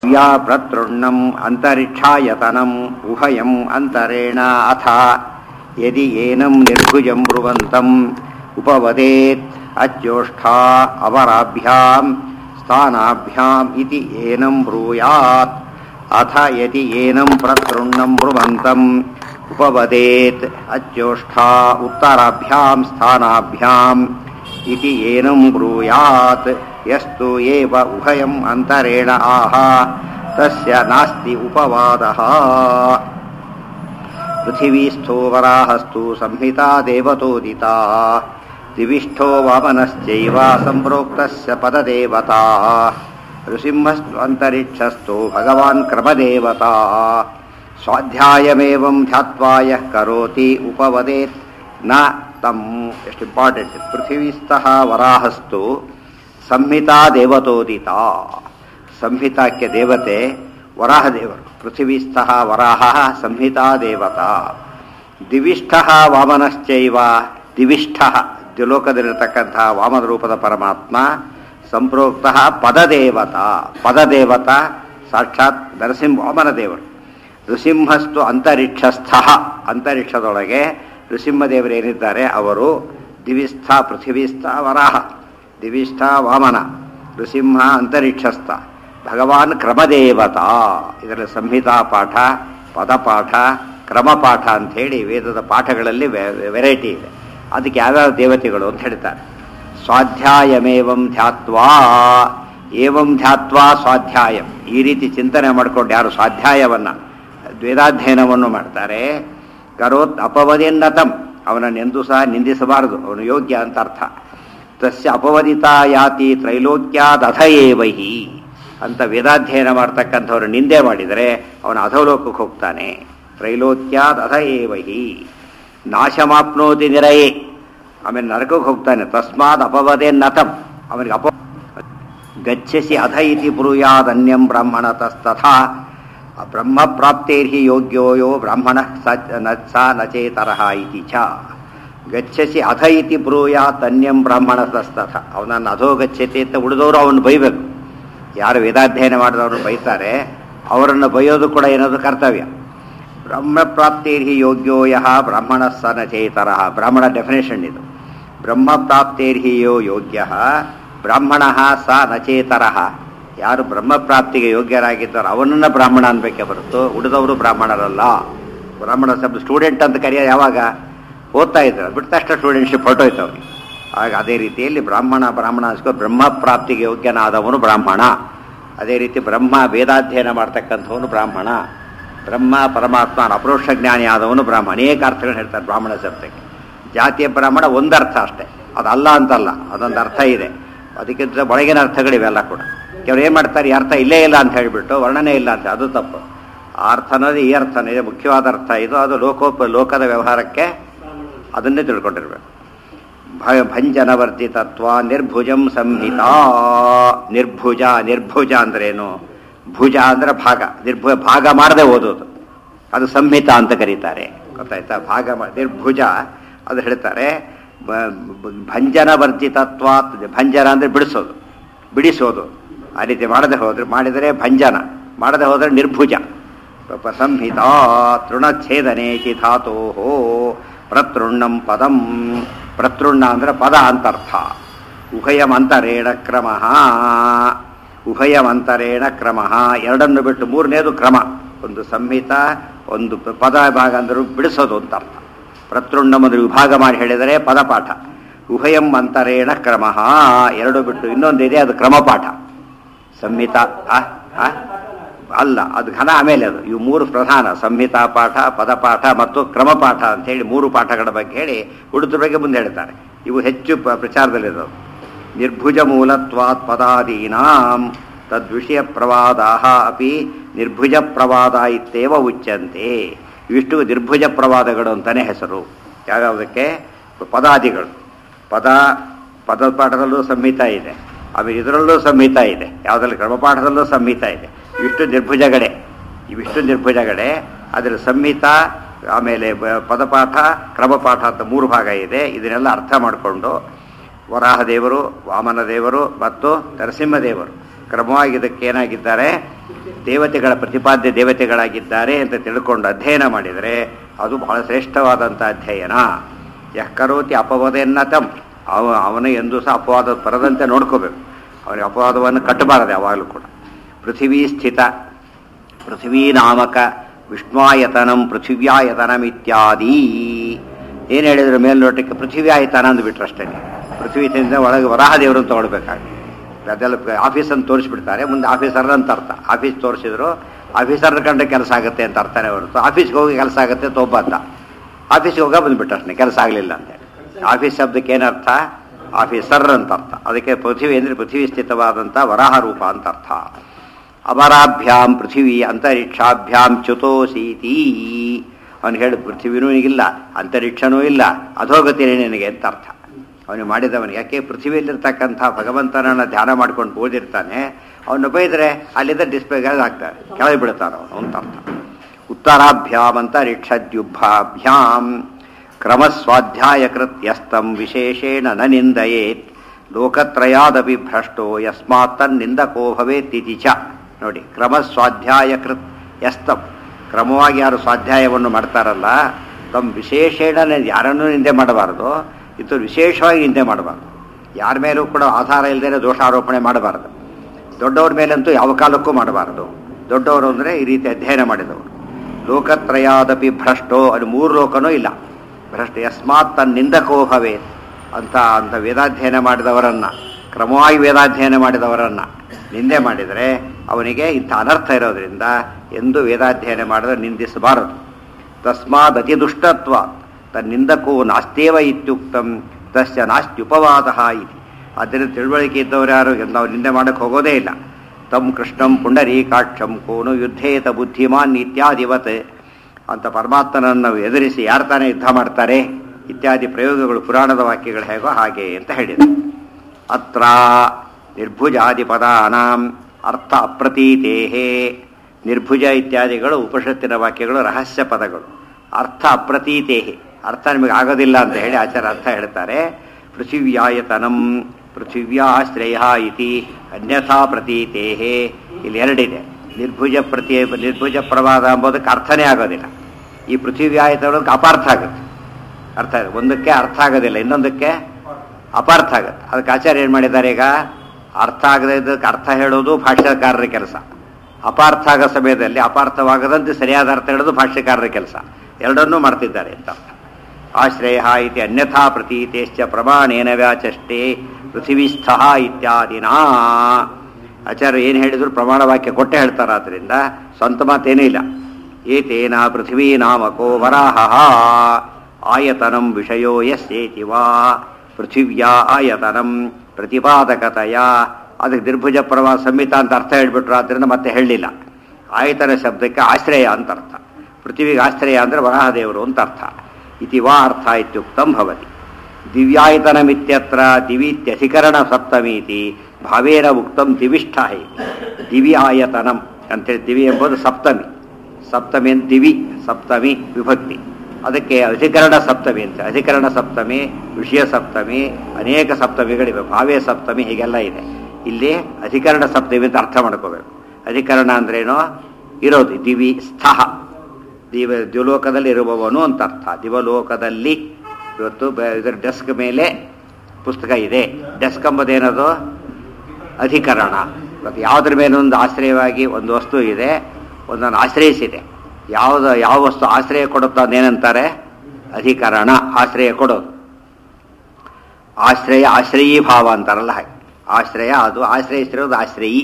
या प्रतृण्णम् अन्तरिक्षायतनम् उभयम् अन्तरेण अथ यदि एनं निर्भुजं ब्रुवन्तम् उपवदेत् अच्योष्ठा अवराभ्यां स्थानाभ्याम् इति एनं ब्रूयात् अथ यदि एनं प्रतृण्णं ब्रुवन्तम् उपवदेत् अच्योष्ठा उत्तराभ्यां स्थानाभ्याम् इति एनं ब्रूयात् यस्तु एव उभयम् अन्तरेण आह तस्य नास्ति उपवादः पृथिवीस्थो वराहस्तु संहिता देवतोदिता दिविष्ठो वामनश्चैव सम्प्रोक्तस्य पददेवता नृसिंहस्त्वन्तरिक्षस्थो भगवान् क्रमदेवता स्वाध्यायमेवं ध्यात्वा यः करोति उपवदेत् ನ ತಮ್ ಎಷ್ಟು ಇಂಪಾರ್ಟೆಂಟ್ ಪೃಥ್ವೀಸ್ಥಃ ವರಾಹಸ್ತು ಸಂಹಿತಾ ದೇವತೋದಿತ ಸಂಹಿತಾಕ್ಕೆ ದೇವತೆ ವರಾಹ ದೇವರು ಪೃಥ್ವೀಸ್ಥಃ ವರಾಹ ಸಂಹಿತಾ ದೇವತಾ ದಿವಿಷ್ಠ ವಾಮನಶ್ಚೈವ ದಿವಿಷ್ಠ ದ್ಯುಲೋಕದಲ್ಲಿರತಕ್ಕಂತಹ ವಾಮನ ರೂಪದ ಪರಮಾತ್ಮ ಸಂಪ್ರೋಕ್ತ ಪದದೇವತಾ ಪದದೇವತಾ ಸಾಕ್ಷಾತ್ ನರಸಿಂಹ ವಾಮನ ದೇವರು ನೃಸಿಂಹಸ್ತು ಅಂತರಿಕ್ಷಸ್ಥ ಅಂತರಿಕ್ಷದೊಳಗೆ ನೃಸಿಂಹದೇವರು ಏನಿದ್ದಾರೆ ಅವರು ದಿವಿಸ್ಥ ಪೃಥಿವೀಸ್ಥ ವರಾಹ ದಿವಿಷ್ಠ ವಾಮನ ನೃಸಿಂಹ ಅಂತರಿಕ್ಷಸ್ಥ ಭಗವಾನ್ ಕ್ರಮದೇವತಾ ಇದರಲ್ಲಿ ಸಂಹಿತಾ ಪಾಠ ಪದಪಾಠ ಕ್ರಮಪಾಠ ಅಂಥೇಳಿ ವೇದದ ಪಾಠಗಳಲ್ಲಿ ವೆರೈಟಿ ಇದೆ ಅದಕ್ಕೆ ಯಾವ್ಯಾವ ದೇವತೆಗಳು ಅಂತ ಹೇಳ್ತಾರೆ ಸ್ವಾಧ್ಯಾಯಮೇವಂ ಧ್ಯಾತ್ವಾ ಏವಂ ಧ್ಯಾತ್ವಾ ಸ್ವಾಧ್ಯಾಯಂ ಈ ರೀತಿ ಚಿಂತನೆ ಮಾಡಿಕೊಂಡು ಯಾರು ಸ್ವಾಧ್ಯಾಯವನ್ನು ವೇದಾಧ್ಯಯನವನ್ನು ಮಾಡ್ತಾರೆ ಕರೋತ್ ಅಪವದಿನ್ನತಂ ಅವನನ್ನೆಂದೂ ಸಹ ನಿಂದಿಸಬಾರದು ಅವನು ಯೋಗ್ಯ ಅಂತ ಅರ್ಥ ತಸ್ಯ ಅಪವದಿತ ಯಾತಿ ತ್ರೈಲೋಕ್ಯಾದಧಯೇವಹಿ ಅಂತ ವೇದಾಧ್ಯಯನ ಮಾಡ್ತಕ್ಕಂಥವ್ರು ನಿಂದೆ ಮಾಡಿದರೆ ಅವನ ಅಧೋಲೋಕಕ್ಕೆ ಹೋಗ್ತಾನೆ ತ್ರೈಲೋಕ್ಯಾದ್ ಅಧಯೇವಹಿ ನಾಶಮಾಪ್ನೋತಿ ನಿರಯೇ ಆಮೇಲೆ ನರಕಕ್ಕೆ ಹೋಗ್ತಾನೆ ತಸ್ಮಾತ್ ಅಪವದೇನ್ನತಂ ಅವನಿಗೆ ಅಪ ಗಚ್ಚಸಿ ಅಧ ಇತಿ ಬ್ರೂಯಾದನ್ಯಂ ಬ್ರಾಹ್ಮಣ ತಸ್ತಥಾ ಬ್ರಹ್ಮ ಪ್ರಾಪ್ತೇರ್ಹಿ ಯೋಗ್ಯೋ ಯೋ ಬ್ರಾಹ್ಮಣ ಸ ನಚೇತರಃ ಇತಿ ಚ ಗಚ್ಚಸಿ ಅಧ ಇತಿ ಬ್ರೂಯಾತ್ ಅನ್ಯಂ ಬ್ರಾಹ್ಮಣ ತಸ್ತಥ ಅವನನ್ನು ಅಧೋ ಗಚ್ಚತಿ ಅಂತ ಉಳಿದವರು ಅವನು ಬೈಬೇಕು ಯಾರು ವೇದಾಧ್ಯಯನ ಮಾಡಿದವರು ಬೈತಾರೆ ಅವರನ್ನು ಬೈಯೋದು ಕೂಡ ಏನದು ಕರ್ತವ್ಯ ಬ್ರಹ್ಮ ಪ್ರಾಪ್ತೇರ್ಹಿ ಯೋಗ್ಯೋ ಯಹ ಬ್ರಾಹ್ಮಣ ಸ ನಚೇತರಃ ಬ್ರಾಹ್ಮಣ ಡೆಫಿನೇಷನ್ ಇದು ಬ್ರಹ್ಮ ಪ್ರಾಪ್ತೇರ್ಹಿ ಯೋ ಯೋಗ್ಯ ಬ್ರಾಹ್ಮಣ ಸ ನಚೇತರಃ ಯಾರು ಬ್ರಹ್ಮಪ್ರಾಪ್ತಿಗೆ ಯೋಗ್ಯರಾಗಿದ್ದಾರೆ ಅವನನ್ನ ಬ್ರಾಹ್ಮಣ ಅನ್ಬೇಕೆ ಹೊರತು ಉಳಿದವರು ಬ್ರಾಹ್ಮಣರಲ್ಲ ಬ್ರಾಹ್ಮಣ ಶಬ್ದ ಸ್ಟೂಡೆಂಟ್ ಅಂತ ಕರೆಯೋದು ಯಾವಾಗ ಓದ್ತಾ ಇದ್ದಾರೆ ಬಿಟ್ಟ ತಕ್ಷಣ ಸ್ಟೂಡೆಂಟ್ಶಿಪ್ ಹೊರಟೋಯ್ತು ಅವ್ರಿಗೆ ಆಗ ಅದೇ ರೀತಿಯಲ್ಲಿ ಬ್ರಾಹ್ಮಣ ಬ್ರಾಹ್ಮಣ ಅನ್ಸ್ಕೊ ಬ್ರಹ್ಮಪ್ರಾಪ್ತಿಗೆ ಯೋಗ್ಯನಾದವನು ಬ್ರಾಹ್ಮಣ ಅದೇ ರೀತಿ ಬ್ರಹ್ಮ ವೇದಾಧ್ಯಯನ ಮಾಡ್ತಕ್ಕಂಥವನು ಬ್ರಾಹ್ಮಣ ಬ್ರಹ್ಮ ಪರಮಾತ್ಮ ಅಪರೋಕ್ಷ ಜ್ಞಾನಿ ಆದವನು ಬ್ರಾಹ್ಮಣ ಅನೇಕ ಅರ್ಥಗಳು ಹೇಳ್ತಾರೆ ಬ್ರಾಹ್ಮಣ ಶಬ್ದಕ್ಕೆ ಜಾತಿಯ ಬ್ರಾಹ್ಮಣ ಒಂದರ್ಥ ಅಷ್ಟೇ ಅದಲ್ಲ ಅಂತಲ್ಲ ಅದೊಂದು ಅರ್ಥ ಇದೆ ಅದಕ್ಕಿಂತ ಒಳಗಿನ ಅರ್ಥಗಳಿವೆಲ್ಲ ಕೂಡ ಕೆಲವರು ಏನು ಮಾಡ್ತಾರೆ ಈ ಅರ್ಥ ಇಲ್ಲೇ ಇಲ್ಲ ಅಂತ ಹೇಳಿಬಿಟ್ಟು ವರ್ಣನೆ ಇಲ್ಲ ಅಂತ ಅದು ತಪ್ಪು ಆ ಅರ್ಥ ಅನ್ನೋದು ಈ ಅರ್ಥನೇ ಇದೆ ಮುಖ್ಯವಾದ ಅರ್ಥ ಇದು ಅದು ಲೋಕೋಪ ಲೋಕದ ವ್ಯವಹಾರಕ್ಕೆ ಅದನ್ನೇ ತಿಳ್ಕೊಂಡಿರ್ಬೇಕು ಭ ಭಂಜನವರ್ಜಿತತ್ವ ನಿರ್ಭುಜಂ ಸಂಹಿತಾ ನಿರ್ಭುಜ ನಿರ್ಭುಜ ಅಂದ್ರೇನು ಭುಜ ಅಂದ್ರೆ ಭಾಗ ನಿರ್ಭುಜ ಭಾಗ ಮಾಡದೆ ಓದೋದು ಅದು ಸಂಹಿತ ಅಂತ ಕರೀತಾರೆ ಗೊತ್ತಾಯ್ತಾ ಭಾಗ ನಿರ್ಭುಜ ಅದು ಹೇಳ್ತಾರೆ ಭಂಜನ ವರ್ಜಿತತ್ವ ಭಂಜನ ಅಂದ್ರೆ ಬಿಡಿಸೋದು ಬಿಡಿಸೋದು ಆ ರೀತಿ ಮಾಡದೆ ಹೋದ್ರೆ ಮಾಡಿದರೆ ಭಂಜನ ಮಾಡದೆ ಹೋದರೆ ನಿರ್ಭುಜ ಸಂಹಿತಾ ತೃಣಚ್ಛೇದನೇತಿ ಧಾತೋ ಪ್ರತೃಣ್ಣಂ ಪದಂ ಪ್ರತೃಣ್ಣ ಅಂದ್ರೆ ಪದ ಅಂತರ್ಥ ಉಭಯಮಂತರೇಣ ಕ್ರಮ ಉಭಯಮಂತರೇಣ ಕ್ರಮ ಎರಡನ್ನು ಬಿಟ್ಟು ಮೂರನೇದು ಕ್ರಮ ಒಂದು ಸಂಹಿತ ಒಂದು ಪದ ಭಾಗ ಅಂದ್ರೆ ಬಿಡಿಸೋದು ಅಂತ ಅರ್ಥ ಪ್ರತೃಣ್ಣಂ ಅಂದ್ರೆ ವಿಭಾಗ ಮಾಡಿ ಹೇಳಿದರೆ ಪದಪಾಠ ಉಭಯಂ ಅಂತರೇಣ ಕ್ರಮ ಎರಡು ಬಿಟ್ಟು ಇನ್ನೊಂದಿದೆ ಅದು ಕ್ರಮಪಾಠ ಸಂಹಿತ ಅಲ್ಲ ಅದು ಘನ ಆಮೇಲೆ ಅದು ಇವು ಮೂರು ಪ್ರಧಾನ ಸಂಹಿತಾ ಪಾಠ ಪದಪಾಠ ಮತ್ತು ಕ್ರಮಪಾಠ ಅಂತ ಹೇಳಿ ಮೂರು ಪಾಠಗಳ ಬಗ್ಗೆ ಹೇಳಿ ಉಳಿದ್ರ ಬಗ್ಗೆ ಮುಂದೆ ಹೇಳ್ತಾರೆ ಇವು ಹೆಚ್ಚು ಪ್ರಚಾರದಲ್ಲಿರೋದು ನಿರ್ಭುಜ ಮೂಲತ್ವಾತ್ ಪದಾದೀನಾಂ ತದ್ವಿಷಯ ಪ್ರವಾದಾ ಅಪಿ ನಿರ್ಭುಜ ಪ್ರವಾದ ಇತ್ತೇವ ಉಚ್ಚಂತೆ ಇವಿಷ್ಟು ನಿರ್ಭುಜ ಪ್ರವಾದಗಳು ಅಂತಾನೆ ಹೆಸರು ಯಾವ್ಯಾವುದಕ್ಕೆ ಪದಾದಿಗಳು ಪದ ಪದಪಾಠದಲ್ಲೂ ಸಂಹಿತ ಇದೆ ಆಮೇಲೆ ಇದರಲ್ಲೂ ಸಂಹಿತ ಇದೆ ಯಾವುದ್ರಲ್ಲಿ ಕ್ರಮಪಾಠದಲ್ಲೂ ಸಂಹಿತ ಇದೆ ಇವಿಷ್ಟು ನಿರ್ಭುಜಗಡೆ ಇವಿಷ್ಟು ನಿರ್ಭುಜಗಡೆ ಅದರ ಸಂಹಿತ ಆಮೇಲೆ ಪದಪಾಠ ಕ್ರಮಪಾಠ ಅಂತ ಮೂರು ಭಾಗ ಇದೆ ಇದನ್ನೆಲ್ಲ ಅರ್ಥ ಮಾಡಿಕೊಂಡು ವರಾಹ ದೇವರು ವಾಮನ ದೇವರು ಮತ್ತು ನರಸಿಂಹ ದೇವರು ಕ್ರಮವಾಗಿ ಇದಕ್ಕೆ ಏನಾಗಿದ್ದಾರೆ ದೇವತೆಗಳ ಪ್ರತಿಪಾದ್ಯ ದೇವತೆಗಳಾಗಿದ್ದಾರೆ ಅಂತ ತಿಳ್ಕೊಂಡು ಅಧ್ಯಯನ ಮಾಡಿದರೆ ಅದು ಬಹಳ ಶ್ರೇಷ್ಠವಾದಂಥ ಅಧ್ಯಯನ ಯಃ ಕರೋತಿ ಅಪವಾದೆನ್ನತಂ ಅವ ಅವನ ಎಂದು ಸಹ ಅಪವಾದ ಬರದಂತೆ ನೋಡ್ಕೋಬೇಕು ಅವನಿಗೆ ಅಪವಾದವನ್ನು ಕಟ್ಟಬಾರದು ಯಾವಾಗಲೂ ಕೂಡ ಪೃಥಿವೀ ಸ್ಥಿತ ಪೃಥ್ವೀ ನಾಮಕ ವಿಷ್ಣುವಾಯತನಂ ಪೃಥಿವ್ಯಾಯತನಂ ಇತ್ಯಾದಿ ಏನು ಹೇಳಿದ್ರು ಮೇಲ್ನೋಟಕ್ಕೆ ಪೃಥಿವ್ಯಾಯತನ ಅಂದ್ಬಿಟ್ರು ಅಷ್ಟೇ ಪೃಥ್ವಿ ತಿಂದ ಒಳಗೆ ವರಾಹ ದೇವರನ್ನು ತಗೊಳ್ಬೇಕಾಗಿ ಅದೆಲ್ಲ ಆಫೀಸನ್ನು ತೋರಿಸ್ಬಿಡ್ತಾರೆ ಮುಂದೆ ಆಫೀಸರ್ ಅಂತ ಅರ್ಥ ಆಫೀಸ್ ತೋರಿಸಿದ್ರು ಆಫೀಸರ್ ಕಂಡ ಕೆಲಸ ಆಗುತ್ತೆ ಅಂತ ಅರ್ಥನೇ ಹೊರತು ಆಫೀಸ್ಗೆ ಹೋಗಿ ಕೆಲಸ ಆಗುತ್ತೆ ಅಂತ ಒಬ್ಬ ಅಂತ ಆಫೀಸ್ಗೆ ಹೋಗ ಬಂದ್ಬಿಟ್ಟು ಅಷ್ಟೇ ಕೆಲಸ ಆಗಲಿಲ್ಲ ಅಂತೇಳಿ ಆಫೀಸ್ ಶಬ್ದಕ್ಕೆ ಏನರ್ಥ ಆಫೀಸರ್ ಅಂತ ಅರ್ಥ ಅದಕ್ಕೆ ಪೃಥ್ವಿ ಅಂದರೆ ಪೃಥ್ವಿ ಸ್ಥಿತವಾದಂಥ ವರಾಹ ರೂಪ ಅಂತ ಅರ್ಥ ಅಮರಾಭ್ಯಾಂ ಪೃಥಿವಿ ಅಂತರಿಕ್ಷಾಭ್ಯಾಂ ಚ್ಯುತೋಸೀತಿ ಅವನು ಹೇಳಿ ಪೃಥ್ವಿನೂ ಇಲ್ಲ ಅಂತರಿಕ್ಷನೂ ಇಲ್ಲ ಅಧೋಗತಿನೇ ನಿನಗೆ ಅಂತ ಅರ್ಥ ಅವನು ಮಾಡಿದವನು ಯಾಕೆ ಪೃಥ್ವಿಯಲ್ಲಿರ್ತಕ್ಕಂಥ ಭಗವಂತನನ್ನು ಧ್ಯಾನ ಮಾಡ್ಕೊಂಡು ಓದಿರ್ತಾನೆ ಅವನು ಬೈದರೆ ಅಲ್ಲಿಂದ ಡಿಸ್ಪ್ಲೇ ಆಗ್ತಾರೆ ಕೆಳಗೆ ಬಿಡ್ತಾನೆ ಅವನು ಅಂತ ಅರ್ಥ ಉತ್ತರಾಭ್ಯಾಮ್ ಅಂತರಿಕ್ಷದ್ಯುಭಾಭ್ಯಾಂ ಕ್ರಮಸ್ವಾಧ್ಯಾಯಕೃತ್ಯಸ್ತಂ ವಿಶೇಷೇಣ ನ ನಿಂದಯೇತ್ ಲೋಕತ್ರಯಾದಪಿ ಭ್ರಷ್ಟೋ ಯಸ್ಮಾತ್ ತನ್ನಿಂದಕೋ ಭವೇತ್ತಿತಿ ಚ ನೋಡಿ ಕ್ರಮಸ್ವಾಧ್ಯಾಯಕೃತ್ ಯಸ್ತಂ ಕ್ರಮವಾಗಿ ಯಾರು ಸ್ವಾಧ್ಯಾಯವನ್ನು ಮಾಡ್ತಾರಲ್ಲ ತಮ್ಮ ವಿಶೇಷೇಣ ಯಾರನ್ನೂ ನಿಂದೆ ಮಾಡಬಾರದು ಇದು ವಿಶೇಷವಾಗಿ ನಿಂದೆ ಮಾಡಬಾರ್ದು ಯಾರ ಮೇಲೂ ಕೂಡ ಆಧಾರ ಇಲ್ಲದೇ ದೋಷಾರೋಪಣೆ ಮಾಡಬಾರದು ದೊಡ್ಡವ್ರ ಮೇಲಂತೂ ಯಾವ ಕಾಲಕ್ಕೂ ಮಾಡಬಾರದು ದೊಡ್ಡವರು ಅಂದರೆ ಈ ರೀತಿ ಅಧ್ಯಯನ ಮಾಡಿದವರು ಲೋಕತ್ರಯಾದಪಿ ಭ್ರಷ್ಟೋ ಅದು ಮೂರು ಲೋಕನೂ ಇಲ್ಲ ಭ್ರಷ್ಟ ಯಸ್ಮಾತ್ ತನ್ನಿಂದಕೋ ಭವೇ ಅಂತ ಅಂತ ವೇದಾಧ್ಯಯನ ಮಾಡಿದವರನ್ನ ಕ್ರಮವಾಗಿ ವೇದಾಧ್ಯಯನ ಮಾಡಿದವರನ್ನ ನಿಂದೆ ಮಾಡಿದರೆ ಅವನಿಗೆ ಇಂಥ ಅನರ್ಥ ಇರೋದ್ರಿಂದ ಎಂದು ವೇದಾಧ್ಯಯನ ಮಾಡಿದ್ರೆ ನಿಂದಿಸಬಾರದು ತಸ್ಮಾದ್ ಅತಿ ದುಷ್ಟತ್ವ ತನ್ನಿಂದಕೋ ನಾಸ್ತೇವ ಇತ್ಯುಕ್ತಂ ತಸ್ಯ ನಾಸ್ತ್ಯುಪವಾದ ಇತಿ ಅದರಿಂದ ತಿಳುವಳಿಕೆ ಇದ್ದವರು ಯಾರು ನಾವು ನಿಂದೆ ಮಾಡಕ್ಕೆ ಹೋಗೋದೇ ಇಲ್ಲ ತಂ ಕೃಷ್ಣಂ ಪುಂಡರೀಕಾಕ್ಷಂ ಕೋನು ಯುದ್ಧೇತ ಬುದ್ಧಿಮಾನ್ ಇತ್ಯಾದಿವತ್ ಅಂತ ಪರಮಾತ್ಮನನ್ನು ಎದುರಿಸಿ ಯಾರು ತಾನೇ ಯುದ್ಧ ಮಾಡ್ತಾರೆ ಇತ್ಯಾದಿ ಪ್ರಯೋಗಗಳು ಪುರಾಣದ ವಾಕ್ಯಗಳು ಹೇಗೋ ಹಾಗೆ ಅಂತ ಹೇಳಿದೆ ಅತ್ರ ನಿರ್ಭುಜಾದಿ ಪದಾನಾಂ ಅರ್ಥ ಅಪ್ರತೀತೇಹೇ ನಿರ್ಭುಜ ಇತ್ಯಾದಿಗಳು ಉಪನಿಷತ್ತಿನ ವಾಕ್ಯಗಳು ರಹಸ್ಯ ಪದಗಳು ಅರ್ಥ ಅಪ್ರತೀತೇಹೆ ಅರ್ಥ ನಿಮಗೆ ಆಗೋದಿಲ್ಲ ಅಂತ ಹೇಳಿ ಆಚಾರ ಅರ್ಥ ಹೇಳ್ತಾರೆ ಪೃಥಿವ್ಯಾಯತನಂ ಪೃಥಿವ್ಯಾಶ್ರಯ ಇತಿ ಅನ್ಯಥಾ ಪ್ರತೀತೇಹೇ ಇಲ್ಲಿ ಎರಡಿದೆ ನಿರ್ಭುಜ ಪ್ರತಿ ನಿರ್ಭುಜ ಪ್ರವಾದ ಎಂಬುದಕ್ಕೆ ಅರ್ಥನೇ ಆಗೋದಿಲ್ಲ ಈ ಪೃಥಿವ್ಯಾಯತನಕ್ಕೆ ಅಪಾರ್ಥ ಆಗುತ್ತೆ ಅರ್ಥ ಆಗುತ್ತೆ ಒಂದಕ್ಕೆ ಅರ್ಥ ಆಗೋದಿಲ್ಲ ಇನ್ನೊಂದಕ್ಕೆ ಅಪಾರ್ಥ ಆಗುತ್ತೆ ಅದಕ್ಕೆ ಆಚಾರ್ಯ ಏನು ಮಾಡಿದ್ದಾರೆ ಈಗ ಅರ್ಥ ಆಗದೆ ಇದ್ದಕ್ಕೆ ಅರ್ಥ ಹೇಳೋದು ಭಾಷ್ಯಕಾರರ ಕೆಲಸ ಅಪಾರ್ಥ ಆಗೋ ಸಮಯದಲ್ಲಿ ಅಪಾರ್ಥವಾಗದಂತೆ ಸರಿಯಾದ ಅರ್ಥ ಹೇಳೋದು ಭಾಷ್ಯಕಾರರ ಕೆಲಸ ಎರಡನ್ನೂ ಮಾಡ್ತಿದ್ದಾರೆ ಅಂತ ಅರ್ಥ ಆಶ್ರಯ ಇತಿ ಅನ್ಯಥಾ ಪ್ರತೀತೇಶ್ಚ ಪ್ರಮಾಣೇನ ವ್ಯಾಚಷ್ಟೇ ಪೃಥಿವಿಸ್ಥ ಇತ್ಯಾದಿನಾ ಆಚಾರ್ಯ ಏನು ಹೇಳಿದ್ರು ಪ್ರಮಾಣ ವಾಕ್ಯ ಕೊಟ್ಟೆ ಹೇಳ್ತಾರೆ ಆದ್ದರಿಂದ ಸ್ವಂತ ಮಾತೇನೂ ಇಲ್ಲ ಏತೇನ ಪೃಥಿವೀ ನಾಮಕೋ ವರಾಹ ಆಯತನಂ ವಿಷಯೋ ಯಸ್ಯೇತಿ ವಾ ಪೃಥಿವ್ಯಾ ಆಯತನಂ ಪ್ರತಿಪಾದಕತೆಯ ಅದಕ್ಕೆ ನಿರ್ಭುಜ ಪ್ರವಾಹ ಸಂಹಿತ ಅಂತ ಅರ್ಥ ಹೇಳ್ಬಿಟ್ರು ಆದ್ದರಿಂದ ಮತ್ತೆ ಹೇಳಲಿಲ್ಲ ಆಯತನ ಶಬ್ದಕ್ಕೆ ಆಶ್ರಯ ಅಂತ ಅರ್ಥ ಪೃಥ್ವಿಗೆ ಆಶ್ರಯ ಅಂದರೆ ವರಾಹದೇವರು ಅಂತ ಅರ್ಥ ಇತಿ ವಾ ಅರ್ಥ ಇತ್ಯುಕ್ತಂ ಭವತಿ ದಿವ್ಯಾಯತನಮಿತ್ಯತ್ರ ದಿವಿತ್ಯಧಿಕರಣ ಸಪ್ತಮೀತಿ ಭಾವೇನ ಉಕ್ತಂ ದಿವಿಷ್ಠ ದಿವಿ ಆಯತನಂ ಅಂತೇಳಿ ದಿವಿ ಎಂಬುದು ಸಪ್ತಮಿ ಸಪ್ತಮಿ ಅಂತ ದಿವಿ ಸಪ್ತಮಿ ವಿಭಕ್ತಿ ಅದಕ್ಕೆ ಅಧಿಕರಣ ಸಪ್ತಮಿ ಅಂತ ಅಧಿಕರಣ ಸಪ್ತಮಿ ವಿಷಯ ಸಪ್ತಮಿ ಅನೇಕ ಸಪ್ತಮಿಗಳಿವೆ ಭಾವೇ ಸಪ್ತಮಿ ಹೀಗೆಲ್ಲ ಇದೆ ಇಲ್ಲಿ ಅಧಿಕರಣ ಸಪ್ತಮಿ ಅಂತ ಅರ್ಥ ಮಾಡ್ಕೋಬೇಕು ಅಧಿಕರಣ ಅಂದ್ರೇನು ಇರೋದು ದಿವಿ ಸ್ಥಃ ದಿವ ದ್ಯುಲೋಕದಲ್ಲಿ ಇರುವವನು ಅಂತ ಅರ್ಥ ದಿವಲೋಕದಲ್ಲಿ ಇವತ್ತು ಬ- ಇದರ ಡೆಸ್ಕ್ ಮೇಲೆ ಪುಸ್ತಕ ಇದೆ ಡೆಸ್ಕ್ ಎಂಬುದೇನದು ಅಧಿಕರಣ ಮತ್ತು ಯಾವುದ್ರ ಮೇಲೆ ಒಂದು ಆಶ್ರಯವಾಗಿ ಒಂದು ವಸ್ತು ಇದೆ ಒಂದನ್ನು ಆಶ್ರಯಿಸಿದೆ ಯಾವುದು ಯಾವ ವಸ್ತು ಆಶ್ರಯ ಕೊಡುತ್ತೋ ಅದೇನಂತಾರೆ ಅಧಿಕರಣ ಆಶ್ರಯ ಕೊಡೋದು ಆಶ್ರಯ ಆಶ್ರಯೀ ಭಾವ ಅಂತಾರಲ್ಲ ಹಾಗೆ ಆಶ್ರಯ ಅದು ಆಶ್ರಯಿಸಿರೋದು ಆಶ್ರಯಿ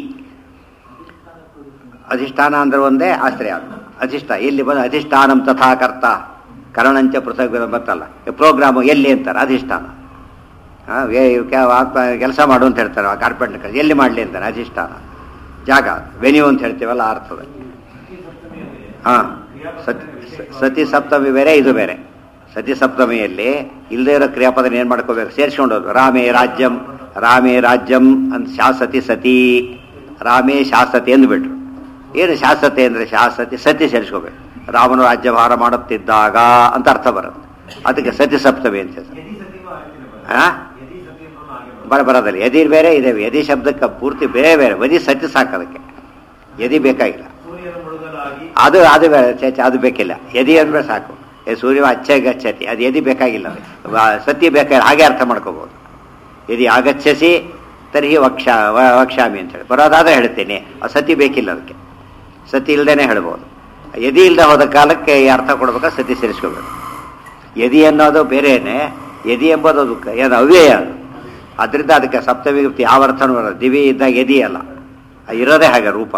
ಅಧಿಷ್ಠಾನ ಅಂದ್ರೆ ಒಂದೇ ಆಶ್ರಯ ಅದು ಅಧಿಷ್ಠ ಎಲ್ಲಿ ಬಂದ ಅಧಿಷ್ಠಾನಂ ತಥಾ ಕರ್ತ ಕರಣಂಚ ಪೃಥಕ್ ಬರ್ತಲ್ಲ ಪ್ರೋಗ್ರಾಮು ಎಲ್ಲಿ ಅಂತಾರೆ ಅಧಿಷ್ಠಾನ ಕೆಲಸ ಮಾಡು ಅಂತ ಹೇಳ್ತಾರೆ ಕಾರ್ಪೆಂಟರ್ ಎಲ್ಲಿ ಮಾಡಲಿ ಅಂತಾರೆ ಅಧಿಷ್ಠಾನ ಜಾಗ ವೆನ್ಯೂ ಅಂತ ಹೇಳ್ತೀವಲ್ಲ ಆ ಅರ್ಥದಲ್ಲಿ ಹಾಂ ಸತಿ ಸತಿ ಸಪ್ತಮಿ ಬೇರೆ ಇದು ಬೇರೆ ಸತಿ ಸಪ್ತಮಿಯಲ್ಲಿ ಇಲ್ಲದೇ ಇರೋ ಕ್ರಿಯಾಪದ ಏನು ಮಾಡ್ಕೋಬೇಕು ಸೇರಿಸ್ಕೊಂಡೋದು ರಾಮೇ ರಾಜ್ಯಂ ರಾಮೇ ರಾಜ್ಯಂ ಅಂತ ಶಾಸತಿ ಸತಿ ರಾಮೇ ಶಾಸತಿ ಅಂದ್ಬಿಟ್ರು ಏನು ಶಾಸತೆ ಅಂದರೆ ಶಾಸತಿ ಸತಿ ಸೇರಿಸ್ಕೋಬೇಕು ರಾಮನು ರಾಜ್ಯಭಾರ ಮಾಡುತ್ತಿದ್ದಾಗ ಅಂತ ಅರ್ಥ ಬರುತ್ತೆ ಅದಕ್ಕೆ ಸತಿ ಸಪ್ತಮಿ ಅಂತ ಹೆಸರು. ಆ? ಬರ ಬರೋದಿಲ್ಲ ಯದಿ ಬೇರೆ ಇದೆ ಯದಿ ಶಬ್ದಕ್ಕೆ ಪೂರ್ತಿ ಬೇರೆ ಬೇರೆ ವದಿ ಸತಿ ಸಾಕು ಅದಕ್ಕೆ ಯದಿ ಬೇಕಾಗಿಲ್ಲ ಸೂರ್ಯನ ಮುಳುಗಲಾಗಿ ಅದು ಅದು ಬೇರೆ ಛೆ, ಛೆ, ಅದು ಬೇಕಿಲ್ಲ ಯದಿ ಅಂದ್ರೆ ಸಾಕು ಏ ಸೂರ್ಯ ಅಚ್ಚ ಗಚ್ಚತಿ ಅದು ಯದಿ ಬೇಕಾಗಿಲ್ಲ ಅದು. ವ- ಸತಿ ಬೇಕಾಗಿಲ್ಲ ಹಾಗೆ ಅರ್ಥ ಮಾಡ್ಕೋಬಹುದು ಯದಿ ಆಗಚ್ಚಸಿ ತರ್ಹಿ ವಕ್ಷ ವ- ವಕ್ಷಾಮಿ ಅಂತ ಹೇಳಿ ಬರೋದಾದ್ರೆ ಹೇಳ್ತೇನೆ ಆ ಸತಿ ಬೇಕಿಲ್ಲ ಅದಕ್ಕೆ ಸತಿ ಇಲ್ದೇನೆ ಹೇಳ್ಬೋದು ಯದಿ ಇಲ್ಲದೆ ಹೋದ ಕಾಲಕ್ಕೆ ಈ ಅರ್ಥ ಕೊಡ್ಬೇಕಾದ್ರೆ ಸತಿ ಸೇರಿಸ್ಕೋಬೇಕು ಯದಿ ಅನ್ನೋದು ಬೇರೆನೆ ಯದಿ ಎಂಬುದು ಅದು ಕ- ಏನು ಅವ್ಯಯ ಅದು ಅದರಿಂದ ಅದಕ್ಕೆ ಸಪ್ತಮಿ ವಿಭಕ್ತಿ ಯಾವ ಅರ್ಥನೂ ಬರೋದು ದಿವಿ ಇದ್ದಾಗ ಯದಿ ಅಲ್ಲ ಅದು ಇರೋದೇ ಹಾಗೆ ರೂಪ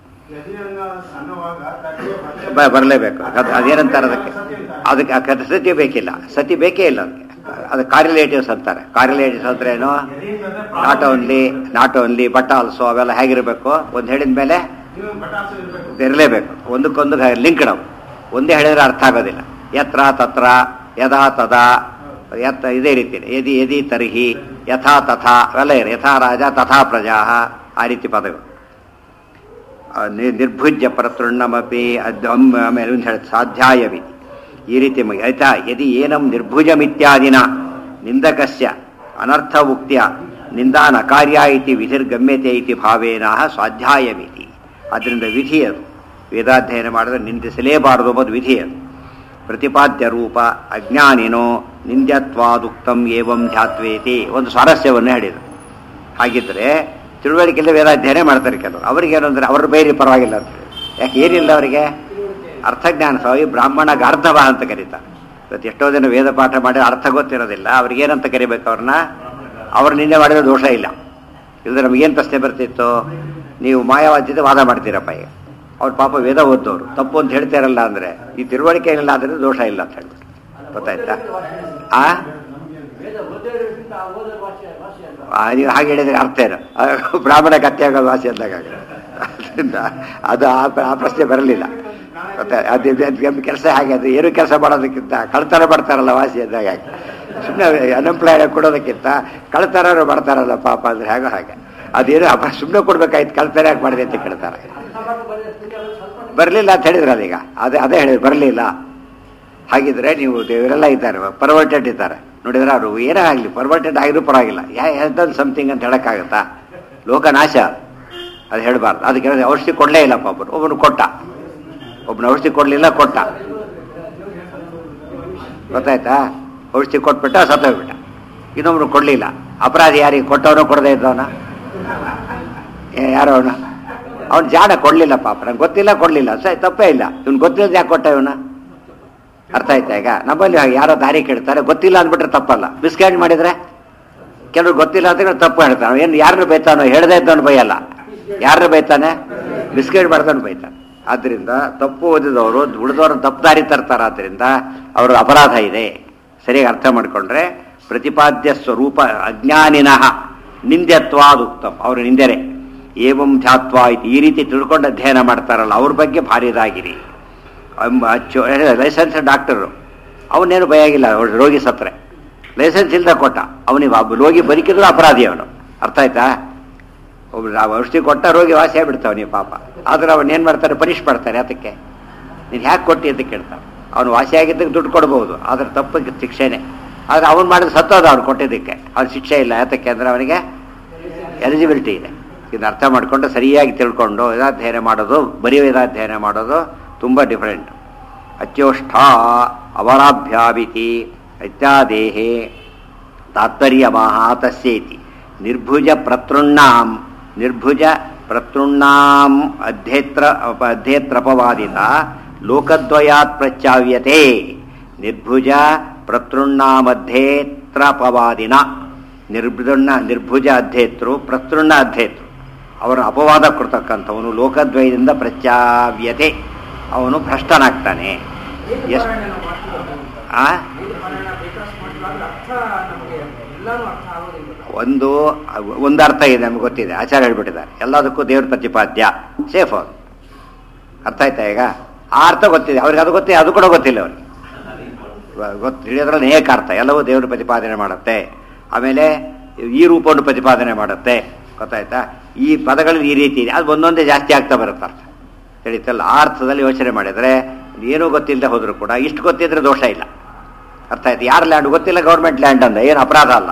ಬ- ಬರಲೇಬೇಕು ಅದು ಅದೇನಂತಾರೆ ಅದಕ್ಕೆ ಅದಕ್ಕೆ ಆ ಕಥೆ ಸತಿ ಬೇಕಿಲ್ಲ ಸತಿ ಬೇಕೇ ಇಲ್ಲ ಅದಕ್ಕೆ ಅದು ಕಾರ್ರಿಲೇಟಿವ್ಸ್ ಅಂತಾರೆ ಕಾರ್ರಿಲೇಟಿವ್ಸ್ ಅಂದ್ರೆ ಏನು not only not only but also ಅವೆಲ್ಲ ಹೇಗಿರಬೇಕು ಒಂದು ಹೇಳಿದ ಮೇಲೆ ಇರಲೇಬೇಕು ಒಂದಕ್ಕೊಂದು ಲಿಂಕ್ ನಾವು ಒಂದೇ ಹೇಳಿದ್ರೆ ಅರ್ಥ ಆಗೋದಿಲ್ಲ ಯತ್ರ ತತ್ರ ಯದಾ ತದಾ ಯತ್ ಇದೇ ರೀತಿ ಯದಿ ಯದಿ ತರ್ಹಿ ಯಥಾ ತಥಾ ಅವೆಲ್ಲ ಇರು ಯಥಾ ರಾಜ ತಥಾ ಪ್ರಜಾ ಆ ರೀತಿ ಪದಗಳು ಆ ನಿ- ನಿರ್ಭುಜ್ಯ ಪರತೃಣ್ಣಮಪಿ ಅದ್ ಅಮ್- ಆಮೇಲೆ ಒಂದು ಹೇಳಿ ಸಾಧ್ಯಾಯವಿ ಈ ರೀತಿ ಮ- ಆಯ್ತಾ ಯದಿ ಏನಂ ನಿರ್ಭುಜಮಿತ್ಯಾದಿನ ನಿಂದಕಸ್ಯ ಅನರ್ಥ ಉಕ್ತಿಯ ನಿಂದಾನ ಕಾರ್ಯ ಇತಿ ವಿಧಿರ್ಗಮ್ಯತೆ ಇತಿ ಭಾವೇನ ಸ್ವಾಧ್ಯಾಯಮಿತಿ ಅದರಿಂದ ವಿಧಿ ಅದು ವೇದಾಧ್ಯಯನ ಮಾಡಿದ್ರೆ ನಿಂದಿಸಲೇಬಾರದು ಎಂಬುದು ವಿಧಿ ಅದು ಪ್ರತಿಪಾದ್ಯ ರೂಪ ಅಜ್ಞಾನಿನೋ ನಿಂದ್ಯತ್ವಾದುಕ್ತಂ ಏವಂ ಧ್ಯಾತ್ವೇತಿ ಒಂದು ಸ್ವಾರಸ್ಯವನ್ನು ಹೇಳಿದರು ಹಾಗಿದ್ರೆ ತಿಳುವಳಿಕೆಯಲ್ಲಿ ವೇದಾಧ್ಯಯನ ಮಾಡ್ತಾರೆ ಕೆಲವರು ಅವ್ರಿಗೆ ಏನು ಅಂದ್ರೆ ಅವ್ರ ಬೇರೆ ಪರವಾಗಿಲ್ಲ ಅಂತ ಹೇಳಿ ಯಾಕೆ ಏನಿಲ್ಲ ಅವರಿಗೆ ಅರ್ಥಜ್ಞಾನ ಸ್ವಾಮಿ ಬ್ರಾಹ್ಮಣ ಗಾರ್ಧವ ಅಂತ ಕರೀತಾರೆ ಇವತ್ತು ಎಷ್ಟೋ ಜನ ವೇದ ಪಾಠ ಮಾಡಿ ಅರ್ಥ ಗೊತ್ತಿರೋದಿಲ್ಲ ಅವ್ರಿಗೆ ಏನಂತ ಕರಿಬೇಕು ಅವ್ರನ್ನ ಅವ್ರು ನಿನ್ನೆ ಮಾಡಿರೋ ದೋಷ ಇಲ್ಲ ಇಲ್ಲದ್ರೆ ನಮಗೇನು ಪ್ರಶ್ನೆ ಬರ್ತಿತ್ತು ನೀವು ಮಾಯಾವಾದ ಜೊತೆ ವಾದ ಮಾಡ್ತೀರಪ್ಪ ಈಗ ಅವ್ರ ಪಾಪ ವೇದ ಓದ್ದವ್ರು ತಪ್ಪು ಅಂತ ಹೇಳ್ತಾರಲ್ಲ ಅಂದ್ರೆ ಈ ತಿಳುವಳಿಕೆ ಇಲ್ಲ ಅಂದ್ರೆ ದೋಷ ಇಲ್ಲ ಅಂತ ಹೇಳ್ಬಿಟ್ಟು ಗೊತ್ತಾಯ್ತಾ ಆ ಆ, ನೀವು ಹಾಗೆ ಹೇಳಿದ್ರೆ ಅರ್ಥ ಏನು ಆ, ಬ್ರಾಹ್ಮಣ ಕತ್ತೆ ಆಗೋ ಭಾಷೆ ಅಂದಾಗ ಅದರಿಂದ ಅದು ಆ ಆ ಪ್ರಶ್ನೆ ಬರಲಿಲ್ಲ ಮತ್ತೆ ಅದು ಕೆಲಸ ಹಾಗೆ ಅದು ಏನು ಕೆಲಸ ಮಾಡೋದಕ್ಕಿಂತ ಕಳ್ತನ ಮಾಡ್ತಾರಲ್ಲ ವಾಸಿ ಅಂದಾಗ ಸುಮ್ಮನೆ ಅನ್ಎಂಪ್ಲಾಯ್ಡ್ ಕೊಡೋದಕ್ಕಿಂತ ಕಳ್ತನ ಮಾಡ್ತಾರಲ್ಲ ಪಾಪ ಅಂದ್ರೆ ಹೇಗೋ ಹಾಗೆ ಅದೇನು ಅಪ್ಪ ಸುಮ್ಮನೆ ಕೊಡ್ಬೇಕಾಯ್ತು ಕಳ್ತನ ಯಾಕೆ ಮಾಡಿದೆ ಅಂತ ಕೇಳ್ತಾರೆ ಬರಲಿಲ್ಲ ಅಂತ ಹೇಳಿದ್ರು ಅದೀಗ ಅದೇ ಅದೇ ಹೇಳಿದ್ರು ಬರಲಿಲ್ಲ ಹಾಗಿದ್ರೆ ನೀವು ಇವರೆಲ್ಲ ಇದ್ದಾರೆ ಪರ್ವರ್ಟೆಡ್ ಇದ್ದಾರೆ ನೋಡಿದ್ರೆ ಅವರು ಏನೇ ಆಗಲಿ ಪರ್ವರ್ಟೆಡ್ ಆಗಿರೂ ಪರವಾಗಿಲ್ಲ ಯಾ ದನ್ ಸಮಥಿಂಗ್ ಅಂತ ಹೇಳಕ್ಕಾಗತ್ತಾ ಲೋಕನಾಶ ಅದು ಹೇಳಬಾರ್ದು ಅದಕ್ಕೆ ಹೇಳಿದ್ರೆ ಔಷಧಿ ಕೊಡಲೇ ಇಲ್ಲಪ್ಪ ಒಬ್ಬನು ಒಬ್ಬನು ಕೊಟ್ಟ ಒಬ್ಬನು ಔಷಧಿ ಕೊಡಲಿಲ್ಲ ಕೊಟ್ಟ ಗೊತ್ತಾಯ್ತಾ ಔಷಧಿ ಕೊಟ್ಬಿಟ್ಟ ಸತ್ತೋಗ್ಬಿಟ್ಟ ಇನ್ನೊಬ್ನು ಕೊಡಲಿಲ್ಲ ಅಪರಾಧಿ ಯಾರಿಗೆ ಕೊಟ್ಟವನು ಕೊಡದೇ ಇದ್ದವನ ಯಾರೋ ಅವನು ಅವ್ನು ಜಾಡ ಕೊಡಲಿಲ್ಲ ಪಾಪ ನಂಗೆ ಗೊತ್ತಿಲ್ಲ ಕೊಡಲಿಲ್ಲ ಸರಿ ತಪ್ಪೇ ಇಲ್ಲ ಇವ್ನು ಗೊತ್ತಿಲ್ಲದ ಯಾಕೆ ಕೊಟ್ಟ ಇವನು ಅರ್ಥ ಆಯ್ತಾ ಈಗ ನಮ್ಮಲ್ಲಿ ಹಾಗೆ ಯಾರೋ ದಾರಿ ಕೇಳ್ತಾರೆ ಗೊತ್ತಿಲ್ಲ ಅಂದ್ಬಿಟ್ರೆ ತಪ್ಪಲ್ಲ ಮಿಸ್ಗೈಡ್ ಮಾಡಿದ್ರೆ ಕೆಲವ್ರು ಗೊತ್ತಿಲ್ಲ ಅಂತ ತಪ್ಪು ಹೇಳ್ತಾನೆ ಏನು ಯಾರನ್ನು ಬೈತಾನೋ ಹೇಳದೇ ಇದ್ದವನು ಬೈಯಲ್ಲ ಯಾರನ್ನ ಬೈತಾನೆ ಮಿಸ್ಗೈಡ್ ಮಾಡ್ತಾನೆ ಬೈತಾನೆ ಆದ್ರಿಂದ ತಪ್ಪು ಓದಿದವರು ಉಳಿದವ್ರನ್ನ ತಪ್ಪು ದಾರಿ ತರ್ತಾರ ಆದ್ರಿಂದ ಅವ್ರ ಅಪರಾಧ ಇದೆ ಸರಿಯಾಗಿ ಅರ್ಥ ಮಾಡ್ಕೊಂಡ್ರೆ ಪ್ರತಿಪಾದ್ಯ ಸ್ವರೂಪ ಅಜ್ಞಾನಿನಃ ನಿಂದ್ಯತ್ವಾದುಕ್ತಂ ಅವರು ನಿಂದೆರೆ ಏವಂ ಧ್ಯಾತ್ವ ಇತಿ ಈ ರೀತಿ ತಿಳ್ಕೊಂಡು ಅಧ್ಯಯನ ಮಾಡ್ತಾರಲ್ಲ ಅವ್ರ ಬಗ್ಗೆ ಭಾರಿ ಇದಾಗಿರಿ ಲೈಸೆನ್ಸ್ ಡಾಕ್ಟರು ಅವನೇನು ಭಯಾಗಿಲ್ಲ ಅವ್ರು ರೋಗಿ ಸತ್ರೆ ಲೈಸೆನ್ಸ್ ಇಲ್ದ ಕೊಟ್ಟ ಅವನಿಗೆ ಒಬ್ಬ ರೋಗಿ ಬದುಕಿದ್ರು ಅಪರಾಧಿ ಅವನು ಅರ್ಥ ಆಯ್ತಾ ಒಬ್ಬ ನಾವು ಔಷಧಿ ಕೊಟ್ಟ ರೋಗಿ ವಾಸಿ ಆಗ್ಬಿಡ್ತಾವ ನೀವು ಪಾಪ ಆದ್ರೆ ಅವನು ಏನು ಮಾಡ್ತಾರೆ ಪನಿಷ್ ಮಾಡ್ತಾರೆ ಅದಕ್ಕೆ ನೀನು ಹ್ಯಾಕೆ ಕೊಟ್ಟಿ ಅಂತ ಕೇಳ್ತಾನೆ ಅವನು ವಾಸಿಯಾಗಿದ್ದಕ್ಕೆ ದುಡ್ಡು ಕೊಡ್ಬೋದು ಆದ್ರೆ ತಪ್ಪಿಗೆ ಶಿಕ್ಷೆನೆ ಆದ್ರೆ ಅವನು ಮಾಡಿದ ಸತ್ತೋದ ಅವ್ನು ಕೊಟ್ಟಿದ್ದಕ್ಕೆ ಅವ್ನ ಶಿಕ್ಷೆ ಇಲ್ಲ ಯಾತಕ್ಕೆ ಅಂದ್ರೆ ಅವನಿಗೆ ಎಲಿಜಿಬಿಲಿಟಿ ಇದೆ ಇದನ್ನ ಅರ್ಥ ಮಾಡಿಕೊಂಡು ಸರಿಯಾಗಿ ತಿಳ್ಕೊಂಡು ವೇದಾಧ್ಯಯನ ಮಾಡೋದು ಬರೀ ವೇದಾಧ್ಯಯನ ಮಾಡೋದು ತುಂಬ ಡಿಫರೆಂಟ್ ಅಚ್ಯೋಷ್ಠ ಅವರಾಭ್ಯಾವಿತಿ ಇತ್ಯಾದೇಹೇ ತಾತ್ಪರ್ಯಮಾಹ ತಸ್ಯೇತಿ ನಿರ್ಭುಜ ಪ್ರತೃಣ್ಣಾಂ ನಿರ್ಭುಜ ಪ್ರತೃಣ್ಣಾಂ ಅಧ್ಯೇತ್ರ ಅಪ- ಅಧ್ಯೇತ್ರಪವಾದಿತ ಲೋಕದ್ವಯಾತ್ ಪ್ರಚಾವ್ಯತೆ ನಿರ್ಭುಜ ಪ್ರತೃಣ್ಣಾಮಧ್ಯೇತ್ರಪವಾದಿನ ನಿರ್ಭುಜಣ್ಣ ನಿರ್ಭುಜ ಅಧ್ಯೇತೃ ಪ್ರತೃಣ್ಣ ಅಧ್ಯೇತೃ ಅವರ ಅಪವಾದ ಕೊಡ್ತಕ್ಕಂಥವನು ಲೋಕದ್ವಯದಿಂದ ಪ್ರಚಾವ್ಯತೆ ಅವನು ಭ್ರಷ್ಟನಾಗ್ತಾನೆ ಎಷ್ಟು ಆ ಒಂದು ಒಂದು ಅರ್ಥ ಇದೆ ನಮ್ಗೆ ಗೊತ್ತಿದೆ ಆಚಾರ್ಯ ಹೇಳ್ಬಿಟ್ಟಿದ್ದಾರೆ ಎಲ್ಲದಕ್ಕೂ ದೇವ್ರ ಪ್ರತಿಪಾದ್ಯ ಸೇಫ್ ಅವ್ರು ಅರ್ಥ ಆಯ್ತಾ ಈಗ ಆ ಅರ್ಥ ಗೊತ್ತಿದೆ ಅವ್ರಿಗೆ ಅದು ಗೊತ್ತಿದೆ ಅದು ಕೂಡ ಗೊತ್ತಿಲ್ಲ ಅವ್ರಿಗೆ ಗೊತ್ತು ತಿಳಿಯೋದ್ರಲ್ಲಿ ಅನೇಕ ಅರ್ಥ ಎಲ್ಲವೂ ದೇವರು ಪ್ರತಿಪಾದನೆ ಮಾಡುತ್ತೆ ಆಮೇಲೆ ಈ ರೂಪವನ್ನು ಪ್ರತಿಪಾದನೆ ಮಾಡುತ್ತೆ ಗೊತ್ತಾಯ್ತಾ ಈ ಪದಗಳಲ್ಲಿ ಈ ರೀತಿ ಇದೆ ಅದು ಒಂದೊಂದೇ ಜಾಸ್ತಿ ಆಗ್ತಾ ಬರುತ್ತೆ ಅರ್ಥ ತಿಳಿತಲ್ಲ ಆ ಅರ್ಥದಲ್ಲಿ ಯೋಚನೆ ಮಾಡಿದರೆ ಏನೂ ಗೊತ್ತಿಲ್ಲದೆ ಹೋದ್ರು ಕೂಡ ಇಷ್ಟು ಗೊತ್ತಿದ್ರೆ ದೋಷ ಇಲ್ಲ ಅರ್ಥ ಆಯ್ತು ಯಾರ ಲ್ಯಾಂಡ್ ಗೊತ್ತಿಲ್ಲ ಗೌರ್ಮೆಂಟ್ ಲ್ಯಾಂಡ್ ಅಂದ ಏನು ಅಪರಾಧ ಅಲ್ಲ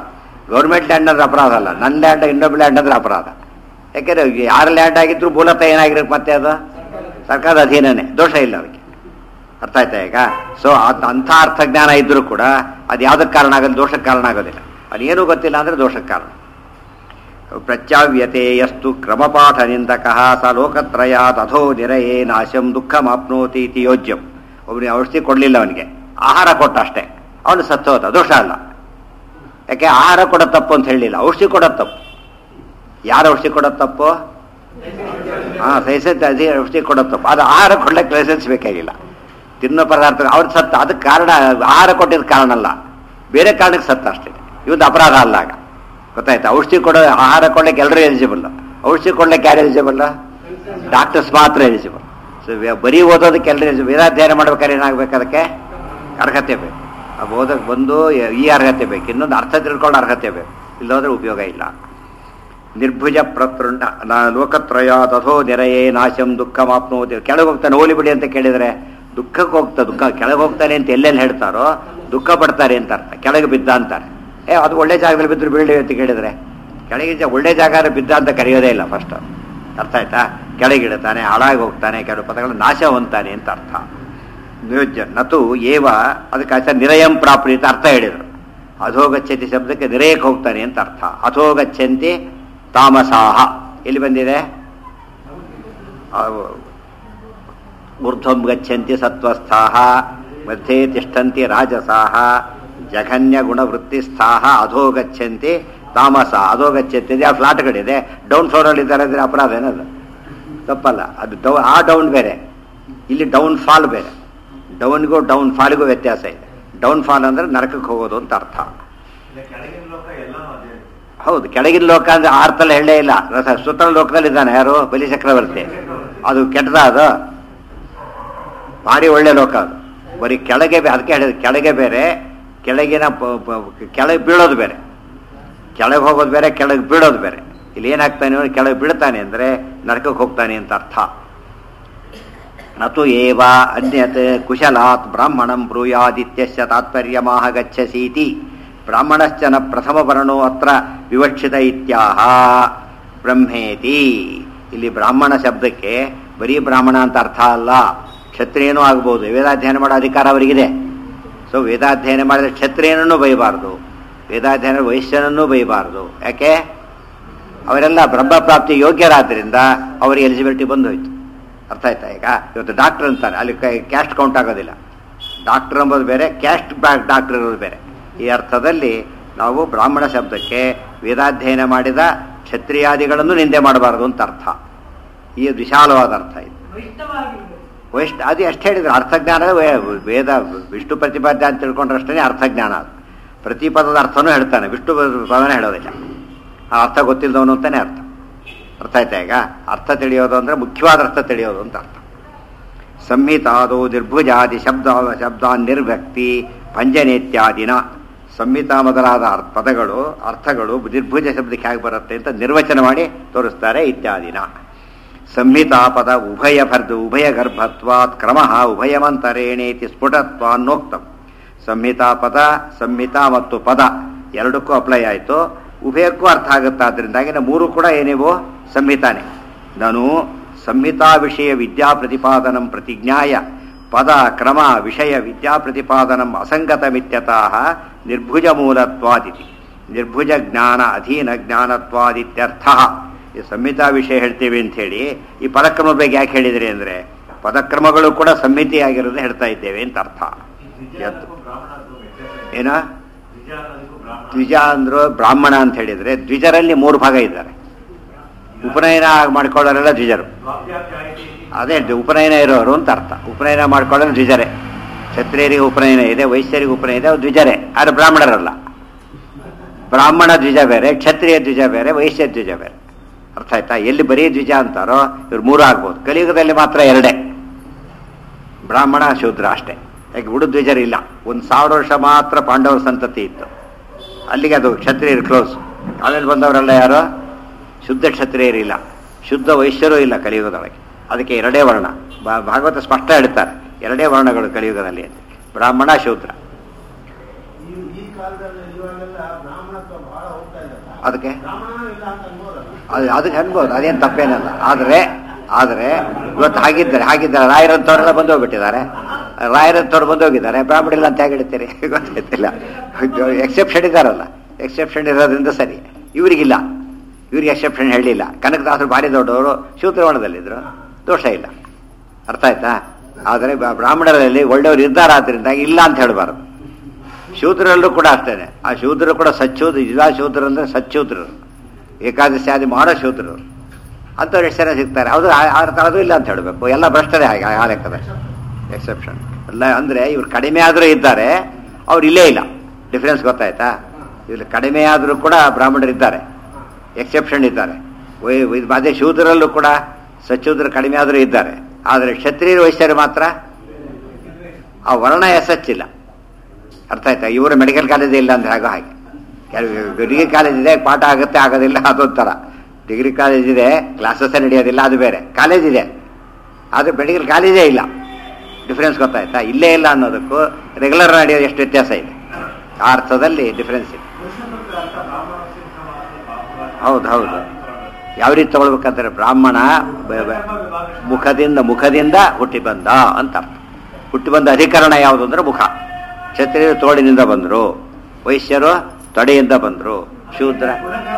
ಗೌರ್ಮೆಂಟ್ ಲ್ಯಾಂಡ್ ಅಂದ್ರೆ ಅಪರಾಧ ಅಲ್ಲ ನನ್ನ ಲ್ಯಾಂಡ್ ಇನ್ನೊಬ್ಬ ಲ್ಯಾಂಡ್ ಅಂದ್ರೆ ಅಪರಾಧ ಯಾಕೆಂದ್ರೆ ಯಾರ ಲ್ಯಾಂಡ್ ಆಗಿದ್ರು ಮೂಲತಃ ಏನಾಗಿರುತ್ತೆ ಮತ್ತೆ ಅದು ಸರ್ಕಾರದ ಅಧೀನನೇ ದೋಷ ಇಲ್ಲ ಅದಕ್ಕೆ ಅರ್ಥ ಆಯ್ತಾ ಈಗ ಸೊ ಅಂಥ ಅರ್ಥಜ್ಞಾನ ಇದ್ರೂ ಕೂಡ ಅದು ಯಾವುದಕ್ಕೆ ಕಾರಣ ಆಗಲ್ಲ ದೋಷಕ್ಕೆ ಕಾರಣ ಆಗೋದಿಲ್ಲ ಅದೇನೂ ಗೊತ್ತಿಲ್ಲ ಅಂದ್ರೆ ದೋಷಕ್ಕೆ ಕಾರಣ ಪ್ರತ್ಯಾವ್ಯತೆ ಯಸ್ತು ಕ್ರಮಪಾಠ ನಿಂದಕಃ ಸ ಲೋಕತ್ರಯಾತ್ ಅಧೋ ನಿರಯೇ ನಾಶಂ ದುಃಖಮಾಪ್ನೋತಿ ಇತಿ ಯೋಜ್ಯಂ ಒಬ್ಬನಿಗೆ ಔಷಧಿ ಕೊಡಲಿಲ್ಲ ಅವನಿಗೆ ಆಹಾರ ಕೊಟ್ಟ ಅಷ್ಟೇ ಅವನು ಸತ್ತೋದ ದೋಷ ಅಲ್ಲ ಯಾಕೆ ಆಹಾರ ಕೊಡೋದು ತಪ್ಪು ಅಂತ ಹೇಳಲಿಲ್ಲ ಔಷಧಿ ಕೊಡೋದು ತಪ್ಪು ಯಾರು ಔಷಧಿ ಕೊಡೋದು ತಪ್ಪು ಹಾಂ ಲೈಸೆನ್ಸ್ ಅದೇ ಔಷಧಿ ಕೊಡೋದು ತಪ್ಪು ಅದು ಆಹಾರ ಕೊಡ್ಲಿಕ್ಕೆ ಲೈಸೆನ್ಸ್ ಬೇಕಾಗಿಲ್ಲ ತಿನ್ನೋ ಪದಾರ್ಥ ಅವ್ರು ಸತ್ತ ಅದಕ್ಕೆ ಕಾರಣ ಆಹಾರ ಕೊಟ್ಟಿದ್ದ ಕಾರಣ ಅಲ್ಲ ಬೇರೆ ಕಾರಣಕ್ಕೆ ಸತ್ತ ಅಷ್ಟೇ ಇವತ್ತು ಅಪರಾಧ ಅಲ್ಲ ಆಗ ಗೊತ್ತಾಯ್ತಾ ಔಷಧಿ ಕೊಡೋ ಆಹಾರ ಕೊಡ್ಲಿಕ್ಕೆ ಎಲ್ಲರೂ ಎಲಿಜಿಬಲ್ ಔಷಧಿ ಕೊಡ್ಲಿಕ್ಕೆ ಯಾರು ಎಲಿಜಿಬಲ್ ಡಾಕ್ಟರ್ಸ್ ಮಾತ್ರ ಎಲಿಜಿಬಲ್ ಸೊ ಬರೀ ಓದೋದಕ್ಕೆ ಎಲ್ಲರೂ ಎಲಿಜಿಬಲ್ ವೇದಾಧ್ಯಯನ ಮಾಡ್ಬೇಕಾದ್ರೆ ಏನಾಗಬೇಕು ಅದಕ್ಕೆ ಅರ್ಹತೆ ಬೇಕು ಆ ಓದಕ್ಕೆ ಬಂದು ಈ ಅರ್ಹತೆ ಬೇಕು ಇನ್ನೊಂದು ಅರ್ಥ ತಿಳ್ಕೊಳ್ಳೋ ಅರ್ಹತೆ ಬೇಕು ಇಲ್ಲೋದ್ರೆ ಉಪಯೋಗ ಇಲ್ಲ ನಿರ್ಭುಜ ಪ್ರತೃಂಡ ನಾ ಲೋಕತ್ರಯ ತಥೋ ನೆರೆಯೇ ನಾಶಂ ದುಃಖ ಮಾಪ್ನೋದಿ ಕೆಳಗೆ ಹೋಗ್ತಾನೆ ಓಲಿ ಬಿಡಿ ಅಂತ ಕೇಳಿದ್ರೆ ದುಃಖಕ್ಕೆ ಹೋಗ್ತಾ ದುಃಖ ಕೆಳಗೆ ಹೋಗ್ತಾನೆ ಅಂತ ಎಲ್ಲೆಲ್ಲಿ ಹೇಳ್ತಾರೋ ದುಃಖ ಪಡ್ತಾರೆ ಅಂತ ಅರ್ಥ ಕೆಳಗೆ ಬಿದ್ದ ಅಂತಾರೆ ಏ ಅದು ಒಳ್ಳೆ ಜಾಗದಲ್ಲಿ ಬಿದ್ದರು ಬೀಳಿ ಅಂತ ಕೇಳಿದ್ರೆ ಕೆಳಗೆ ಜಾ- ಒಳ್ಳೆ ಜಾಗ ಬಿದ್ದ ಅಂತ ಕರೆಯೋದೇ ಇಲ್ಲ ಫಸ್ಟ್ ಅರ್ಥ ಆಯ್ತಾ ಕೆಳಗಿಡ್ತಾನೆ ಹಾಳಾಗಿ ಹೋಗ್ತಾನೆ ಕೆಲವು ಪದಗಳು ನಾಶ ಹೊಂತಾನೆ ಅಂತ ಅರ್ಥ ನಿಯೋಜ್ಯ ನತು ಏವ ಅದಕ್ಕೆ ಆಚೆ ನಿರಯಂ ಪ್ರಾಪ್ತಿ ಅಂತ ಅರ್ಥ ಹೇಳಿದರು ಅಧೋಗಚ್ಚತಿ ಶಬ್ದಕ್ಕೆ ನಿರಯಕ್ಕೆ ಹೋಗ್ತಾನೆ ಅಂತ ಅರ್ಥ ಅಧೋಗಚ್ಚಂತಿ ತಾಮಸಾಹ ಎಲ್ಲಿ ಬಂದಿದೆ ಊರ್ಧ್ವಂ ಗಚ್ಚಂತಿ ಸತ್ವಸ್ಥಾಹ ಮಧ್ಯೆ ತಿಷ್ಠಂತಿ ರಾಜಸಾಹ ಜಘನ್ಯ ಗುಣವೃತ್ತಿಸ್ಥಾಹ ಅಧೋಗಚ್ಚಂತಿ ತಾಮಸ ಅಧೋಗಚ್ಚಂತಿ ಆ ಫ್ಲಾಟ್ಗಳಿದೆ ಡೌನ್ ಫ್ಲೋರಲ್ಲಿ ಇದ್ದಾರೆ ಅಂದರೆ ಅಪರಾಧ ಏನದು ತಪ್ಪಲ್ಲ ಅದು ಡೌ ಆ ಡೌನ್ ಬೇರೆ ಇಲ್ಲಿ ಡೌನ್ ಫಾಲ್ ಬೇರೆ ಡೌನ್ಗೂ ಡೌನ್ ಫಾಲ್ಗೂ ವ್ಯತ್ಯಾಸ ಇದೆ ಡೌನ್ ಫಾಲ್ ಅಂದ್ರೆ ನರಕಕ್ಕೆ ಹೋಗೋದು ಅಂತ ಅರ್ಥ ಕೆಳಗಿನ ಲೋಕ ಎಲ್ಲಾನು ಅದೇ ಹೌದು ಕೆಳಗಿನ ಲೋಕ ಅಂದ್ರೆ ಆ ಅರ್ಥದಲ್ಲಿ ಹೇಳೇ ಇಲ್ಲ ರಸ ಸುತ್ತಲ ಲೋಕದಲ್ಲಿ ಇದ್ದಾನೆ ಯಾರು ಬಲಿ ಚಕ್ರವರ್ತಿ ಅದು ಕೆಟ್ಟದ ಅದು ಭಾರಿ ಒಳ್ಳೆ ಲೋಕ ಅದು ಬರೀ ಕೆಳಗೆ ಬೇ- ಅದಕ್ಕೆ ಹೇಳಿದ ಕೆಳಗೆ ಬೇರೆ ಕೆಳಗಿನ ಪ- ಪ- ಕೆಳಗೆ ಬೀಳೋದು ಬೇರೆ ಕೆಳಗೆ ಹೋಗೋದು ಬೇರೆ ಕೆಳಗೆ ಬೀಳೋದು ಬೇರೆ ಇಲ್ಲಿ ಏನಾಗ್ತಾನೆ ಅವ್ನು ಕೆಳಗೆ ಬೀಳ್ತಾನೆ ಅಂದ್ರೆ ನರಕಕ್ಕೆ ಹೋಗ್ತಾನೆ ಅಂತ ಅರ್ಥ ನತು ಏವ ಅನ್ಯತ್ ಕುಶಲಾತ್ ಬ್ರಾಹ್ಮಣಂ ಬ್ರೂಯಾದಿತ್ಯಸ್ಯ ತಾತ್ಪರ್ಯಮಾಹ ಗಚ್ಚಸೀತಿ ಬ್ರಾಹ್ಮಣಶ್ಚನ ಪ್ರಥಮ ವರ್ಣೋ ಅತ್ರ ವಿವಕ್ಷಿತ ಇತ್ಯಾಹ ಬ್ರಹ್ಮೇತಿ ಇಲ್ಲಿ ಬ್ರಾಹ್ಮಣ ಶಬ್ದಕ್ಕೆ ಬರೀ ಬ್ರಾಹ್ಮಣ ಅಂತ ಅರ್ಥ ಅಲ್ಲ ಕ್ಷತ್ರಿಯನೂ ಆಗ್ಬೋದು ವೇದಾಧ್ಯಯನ ಮಾಡೋ ಅಧಿಕಾರ ಅವರಿಗಿದೆ ಸೊ ವೇದಾಧ್ಯಯನ ಮಾಡಿದ್ರೆ ಕ್ಷತ್ರಿಯನನ್ನು ಬೈಬಾರ್ದು ವೇದಾಧ್ಯಯನ ವೈಶ್ಯನನ್ನೂ ಬೈಬಾರ್ದು ಯಾಕೆ ಅವರೆಲ್ಲ ಬ್ರಹ್ಮಪ್ರಾಪ್ತಿ ಯೋಗ್ಯರಾದ್ರಿಂದ ಅವರಿಗೆ ಎಲಿಜಿಬಿಲಿಟಿ ಬಂದೋಯ್ತು ಅರ್ಥ ಆಯ್ತಾ ಈಗ ಇವತ್ತು ಡಾಕ್ಟರ್ ಅಂತಾರೆ ಅಲ್ಲಿ ಕ್ಯಾಸ್ಟ್ ಕೌಂಟ್ ಆಗೋದಿಲ್ಲ ಡಾಕ್ಟರ್ ಎಂಬುದು ಬೇರೆ ಕ್ಯಾಸ್ಟ್ ಬ್ಯಾಕ್ ಡಾಕ್ಟರ್ ಇರೋದು ಬೇರೆ ಈ ಅರ್ಥದಲ್ಲಿ ನಾವು ಬ್ರಾಹ್ಮಣ ಶಬ್ದಕ್ಕೆ ವೇದಾಧ್ಯಯನ ಮಾಡಿದ ಕ್ಷತ್ರಿಯಾದಿಗಳನ್ನು ನಿಂದೆ ಮಾಡಬಾರದು ಅಂತ ಅರ್ಥ ಈ ವಿಶಾಲವಾದ ಅರ್ಥ ಇದು ವೈಷ್ಣ ಅದು ಎಷ್ಟು ಹೇಳಿದ್ರು ಅರ್ಥಜ್ಞಾನ ವೇ- ವೇದ ವಿಷ್ಣು ಪ್ರತಿಪಾದ್ಯ ಅಂತ ತಿಳ್ಕೊಂಡ್ರಷ್ಟೇ ಅರ್ಥಜ್ಞಾನ ಅದು ಪ್ರತಿ ಪದದ ಅರ್ಥನೂ ಹೇಳ್ತಾನೆ ವಿಷ್ಣು ಪದನೇ ಹೇಳೋದಿಲ್ಲ ಆ ಅರ್ಥ ಗೊತ್ತಿಲ್ಲದವನು ಅಂತಾನೆ ಅರ್ಥ ಅರ್ಥ ಆಯ್ತಾ ಈಗ ಅರ್ಥ ತಿಳಿಯೋದು ಅಂದ್ರೆ ಮುಖ್ಯವಾದ ಅರ್ಥ ತಿಳಿಯೋದು ಅಂತ ಅರ್ಥ ಸಂಹಿತಾದೋ ನಿರ್ಭುಜಾದಿ ಶಬ್ದ ಶಬ್ದ ನಿರ್ವ್ಯಕ್ತಿ ಭಂಜನೇತ್ಯಾದಿನ ಸಂಹಿತಾ ಮೊದಲಾದ ಅರ್ಥ- ಪದಗಳು ಅರ್ಥಗಳು ನಿರ್ಭುಜ ಶಬ್ದಕ್ಕೆ ಹೇಗೆ ಬರುತ್ತೆ ಅಂತ ನಿರ್ವಚನ ಮಾಡಿ ತೋರಿಸ್ತಾರೆ ಇತ್ಯಾದಿನ ಸಂಹಿತಾ ಪದ ಉಭಯ ಭರ್ದು ಉಭಯ ಗರ್ಭತ್ವಾತ್ ಕ್ರಮ ಉಭಯಮಂತರೇಣೇತಿ ಸ್ಫುಟತ್ವಾನ್ನೋಕ್ತಂ ಸಂಹಿತಾ ಪದ ಸಂಹಿತಾ ಮತ್ತು ಪದ ಎರಡಕ್ಕೂ ಅಪ್ಲೈ ಆಯಿತು ಉಭಯಕ್ಕೂ ಅರ್ಥ ಆಗುತ್ತೆ ಆದ್ರಿಂದಾಗಿ ನಾವು ಮೂರು ಕೂಡ ಏನಿವೋ ಸಂಹಿತಾನೆ ನಾನು ಸಂಹಿತಾ ವಿಷಯ ವಿದ್ಯಾ ಪ್ರತಿಪಾದನಂ ಪ್ರತಿಜ್ಞಾಯ ಪದ ಕ್ರಮ ವಿಷಯ ವಿದ್ಯಾ ಪ್ರತಿಪಾದನಂ ಅಸಂಗತಮಿತ್ಯತಃ ನಿರ್ಭುಜ ಮೂಲತ್ವಾದಿತಿ ನಿರ್ಭುಜ ಜ್ಞಾನ ಅಧೀನ ಜ್ಞಾನತ್ವಾದಿತ್ಯರ್ಥ ಈ ಸಂಹಿತಾ ವಿಷಯ ಹೇಳ್ತೀವಿ ಅಂತ ಹೇಳಿ ಈ ಪದಕ್ರಮ ಬಗ್ಗೆ ಯಾಕೆ ಹೇಳಿದ್ರಿ ಅಂದ್ರೆ ಪದಕ್ರಮಗಳು ಕೂಡ ಸಂಹಿತೆಯಾಗಿರೋದು ಹೇಳ್ತಾ ಇದ್ದೇವೆ ಅಂತ ಅರ್ಥ ದ್ವಿಜ ಅನ್ನೋದಕ್ಕೂ ಬ್ರಾಹ್ಮಣ ಅನ್ನೋದಕ್ಕೂ ವ್ಯತ್ಯಾಸ ಇದೆ. ಏನ ದ್ವಿಜ ಅನ್ನೋದಕ್ಕೂ ಬ್ರಾಹ್ಮಣ ದ್ವಿಜ ಅಂದ್ರು ಬ್ರಾಹ್ಮಣ ಅಂತ ಹೇಳಿದ್ರೆ ದ್ವಿಜರಲ್ಲಿ ಮೂರು ಭಾಗ ಇದ್ದಾರೆ ಉಪನಯನ ಮಾಡ್ಕೊಳ್ಳೋರೆಲ್ಲ ದ್ವಿಜರು ದ್ವಾಭ್ಯಾಪ್ಯಾಯತೆ ಇತಿ ಅದೇ ದ್- ಉಪನಯನ ಇರೋರು ಅಂತ ಅರ್ಥ ಉಪನಯನ ಮಾಡ್ಕೊಳ್ಳೋರು ದ್ವಿಜರೇ ಕ್ಷತ್ರಿಯರಿಗೆ ಉಪನಯನ ಇದೆ ವೈಶ್ಯರಿಗೆ ಉಪನಯನ ಇದೆ ಅವ್ರು ದ್ವಿಜರೇ ಆದ್ರೆ ಬ್ರಾಹ್ಮಣರಲ್ಲ ಬ್ರಾಹ್ಮಣ ದ್ವಿಜ ಬೇರೆ ಕ್ಷತ್ರಿಯ ದ್ವಿಜ ಬೇರೆ ವೈಶ್ಯ ದ್ವಿಜ ಬೇರೆ ಅರ್ಥ ಆಯ್ತಾ ಎಲ್ಲಿ ಬರೀ ದ್ವಿಜ ಅಂತಾರೋ ಇವ್ರು ಮೂರು ಆಗ್ಬೋದು ಕಲಿಯುಗದಲ್ಲಿ ಮಾತ್ರ ಎರಡೇ ಬ್ರಾಹ್ಮಣ ಶೂದ್ರ ಅಷ್ಟೇ ಯಾಕೆ ಉಡು ದ್ವಿಜರು ಇಲ್ಲ ಒಂದು ಸಾವಿರ ವರ್ಷ ಮಾತ್ರ ಪಾಂಡವರ ಸಂತತಿ ಇತ್ತು ಅಲ್ಲಿಗೆ ಅದು ಕ್ಷತ್ರಿಯರು ಕ್ಲೋಸ್ ಆಮೇಲೆ ಬಂದವರೆಲ್ಲ ಯಾರು ಶುದ್ಧ ಕ್ಷತ್ರಿಯರಿಲ್ಲ ಶುದ್ಧ ವೈಶ್ಯರೂ ಇಲ್ಲ ಕಲಿಯುಗದೊಳಗೆ ಅದಕ್ಕೆ ಎರಡೇ ವರ್ಣ ಭಾ- ಭಾಗವತ ಸ್ಪಷ್ಟ ಹೇಳ್ತಾರೆ ಎರಡೇ ವರ್ಣಗಳು ಕಲಿಯುಗದಲ್ಲಿ ಅಂತ ಬ್ರಾಹ್ಮಣ ಶೂದ್ರ ಈ ಈ ಕಾಲದಲ್ಲಿ ಇವಾಗೆಲ್ಲ ಬ್ರಾಹ್ಮಣತ್ವ ಬಹಳ ಅದಕ್ಕೆ ಅದು ಅದಕ್ಕೆ ಅನ್ಬೋದು ಅದೇನು ತಪ್ಪೇನಲ್ಲ ಆದರೆ ಆದರೆ ಇವತ್ತು ಹಾಗಿದ್ದಾರೆ ಹಾಗಿದ್ದಾರೆ ರಾಯರಂತವರೆಲ್ಲ ಬಂದು ಹೋಗ್ಬಿಟ್ಟಿದ್ದಾರೆ ರಾಯರಂತವ್ರು ಬಂದು ಹೋಗಿದ್ದಾರೆ ಬ್ರಾಹ್ಮಣಿಲ್ಲ ಅಂತ ಹೇಗೆ ಹೇಳ್ತೀರಿ ಗೊತ್ತಾಯ್ತಿಲ್ಲ ಎಕ್ಸೆಪ್ಷನ್ ಇದ್ದಾರಲ್ಲ ಎಕ್ಸೆಪ್ಷನ್ ಇರೋದ್ರಿಂದ ಸರಿ ಇವರಿಗಿಲ್ಲ ಇವ್ರಿಗೆ ಎಕ್ಸೆಪ್ಷನ್ ಹೇಳಲಿಲ್ಲ ಕನಕದಾಸರು ಭಾರಿ ದೊಡ್ಡವರು ಶೂದ್ರವಣದಲ್ಲಿದ್ದರು ದೋಷ ಇಲ್ಲ ಅರ್ಥ ಆಯ್ತಾ ಆದರೆ ಬ- ಬ್ರಾಹ್ಮಣರಲ್ಲಿ ಒಳ್ಳೆಯವರು ಇದ್ದಾರಾದ್ರಿಂದ ಇಲ್ಲ ಅಂತ ಹೇಳಬಾರದು ಶೂದ್ರರಲ್ಲೂ ಕೂಡ ಅಷ್ಟೇನೆ ಆ ಶೂದ್ರರು ಕೂಡ ಸಚ್ಚೂದ್ರ ಇಲ್ಲ ಶೂದ್ರ ಅಂದ್ರೆ ಸಚ್ಚೂದ್ರರು ಏಕಾದಶಿ ಆದಿ ಮಾಡೋ ಶೂದ್ರರು ಅಂಥವ್ರು ಎಷ್ಟು ಜನ ಸಿಗ್ತಾರೆ ಅದು ಆ- ಆ ಥರ ಅದು ಇಲ್ಲ ಅಂತ ಹೇಳಬೇಕು ಎಲ್ಲ ಭ್ರಷ್ಟರೇ ಹಾಗೆ ಆ ಲೆಕ್ಕದ ಎಕ್ಸೆಪ್ಷನ್ ಅಲ್ಲ ಅಂದರೆ ಇವ್ರು ಕಡಿಮೆ ಆದರೂ ಇದ್ದಾರೆ ಅವ್ರು ಇಲ್ಲೇ ಇಲ್ಲ ಡಿಫ್ರೆನ್ಸ್ ಗೊತ್ತಾಯ್ತಾ ಇಲ್ಲಿ ಕಡಿಮೆ ಆದರೂ ಕೂಡ ಬ್ರಾಹ್ಮಣರು ಇದ್ದಾರೆ ಎಕ್ಸೆಪ್ಷನ್ ಇದ್ದಾರೆ ವೈ- ಇದು ಅದೇ ಶೂದ್ರರಲ್ಲೂ ಕೂಡ ಸಚ್ಚೂದ್ರ ಕಡಿಮೆ ಆದರೂ ಇದ್ದಾರೆ ಆದರೆ ಕ್ಷತ್ರಿಯರು ವೈಶ್ಯರು ಮಾತ್ರ ಆ ವರ್ಣ ಎಸಚ್ಚಿಲ್ಲ ಅರ್ಥ ಆಯ್ತಾ ಇವರು ಮೆಡಿಕಲ್ ಕಾಲೇಜ್ ಇಲ್ಲ ಅಂದ್ರೆ ಆಗೋ ಹಾಗೆ ಕೆಲವು ಡಿಗ್ರಿ ಕಾಲೇಜ್ ಇದೆ ಪಾಠ ಆಗುತ್ತೆ ಆಗೋದಿಲ್ಲ ಅದೊಂಥರ ಡಿಗ್ರಿ ಕಾಲೇಜ್ ಇದೆ ಕ್ಲಾಸಸ್ ನಡೆಯೋದಿಲ್ಲ ಅದು ಬೇರೆ ಕಾಲೇಜ್ ಇದೆ ಆದರೆ ಮೆಡಿಕಲ್ ಕಾಲೇಜೇ ಇಲ್ಲ ಡಿಫ್ರೆನ್ಸ್ ಗೊತ್ತಾಯ್ತಾ ಇಲ್ಲೇ ಇಲ್ಲ ಅನ್ನೋದಕ್ಕೂ ರೆಗ್ಯುಲರ್ ನಡೆಯೋದು ಎಷ್ಟು ವ್ಯತ್ಯಾಸ ಇದೆ ಆ ಅರ್ಥದಲ್ಲಿ ಡಿಫ್ರೆನ್ಸ್ ಇದೆ ಹೌದು ಹೌದು ಯಾವ ರೀತಿ ತಗೊಳ್ಬೇಕಂತಾರೆ ಬ್ರಾಹ್ಮಣ ಬ- ಬ- ಮುಖದಿಂದ ಮುಖದಿಂದ ಹುಟ್ಟಿ ಬಂದ ಅಂತ ಅರ್ಥ ಹುಟ್ಟಿ ಬಂದ ಅಧಿಕರಣ ಯಾವುದು ಅಂದ್ರೆ ಮುಖ ಕ್ಷತ್ರಿಯರು ತೋಳಿನಿಂದ ಬಂದರು ವೈಶ್ಯರು ತೊಡೆಯಿಂದ ಬಂದರು ಶೂದ್ರ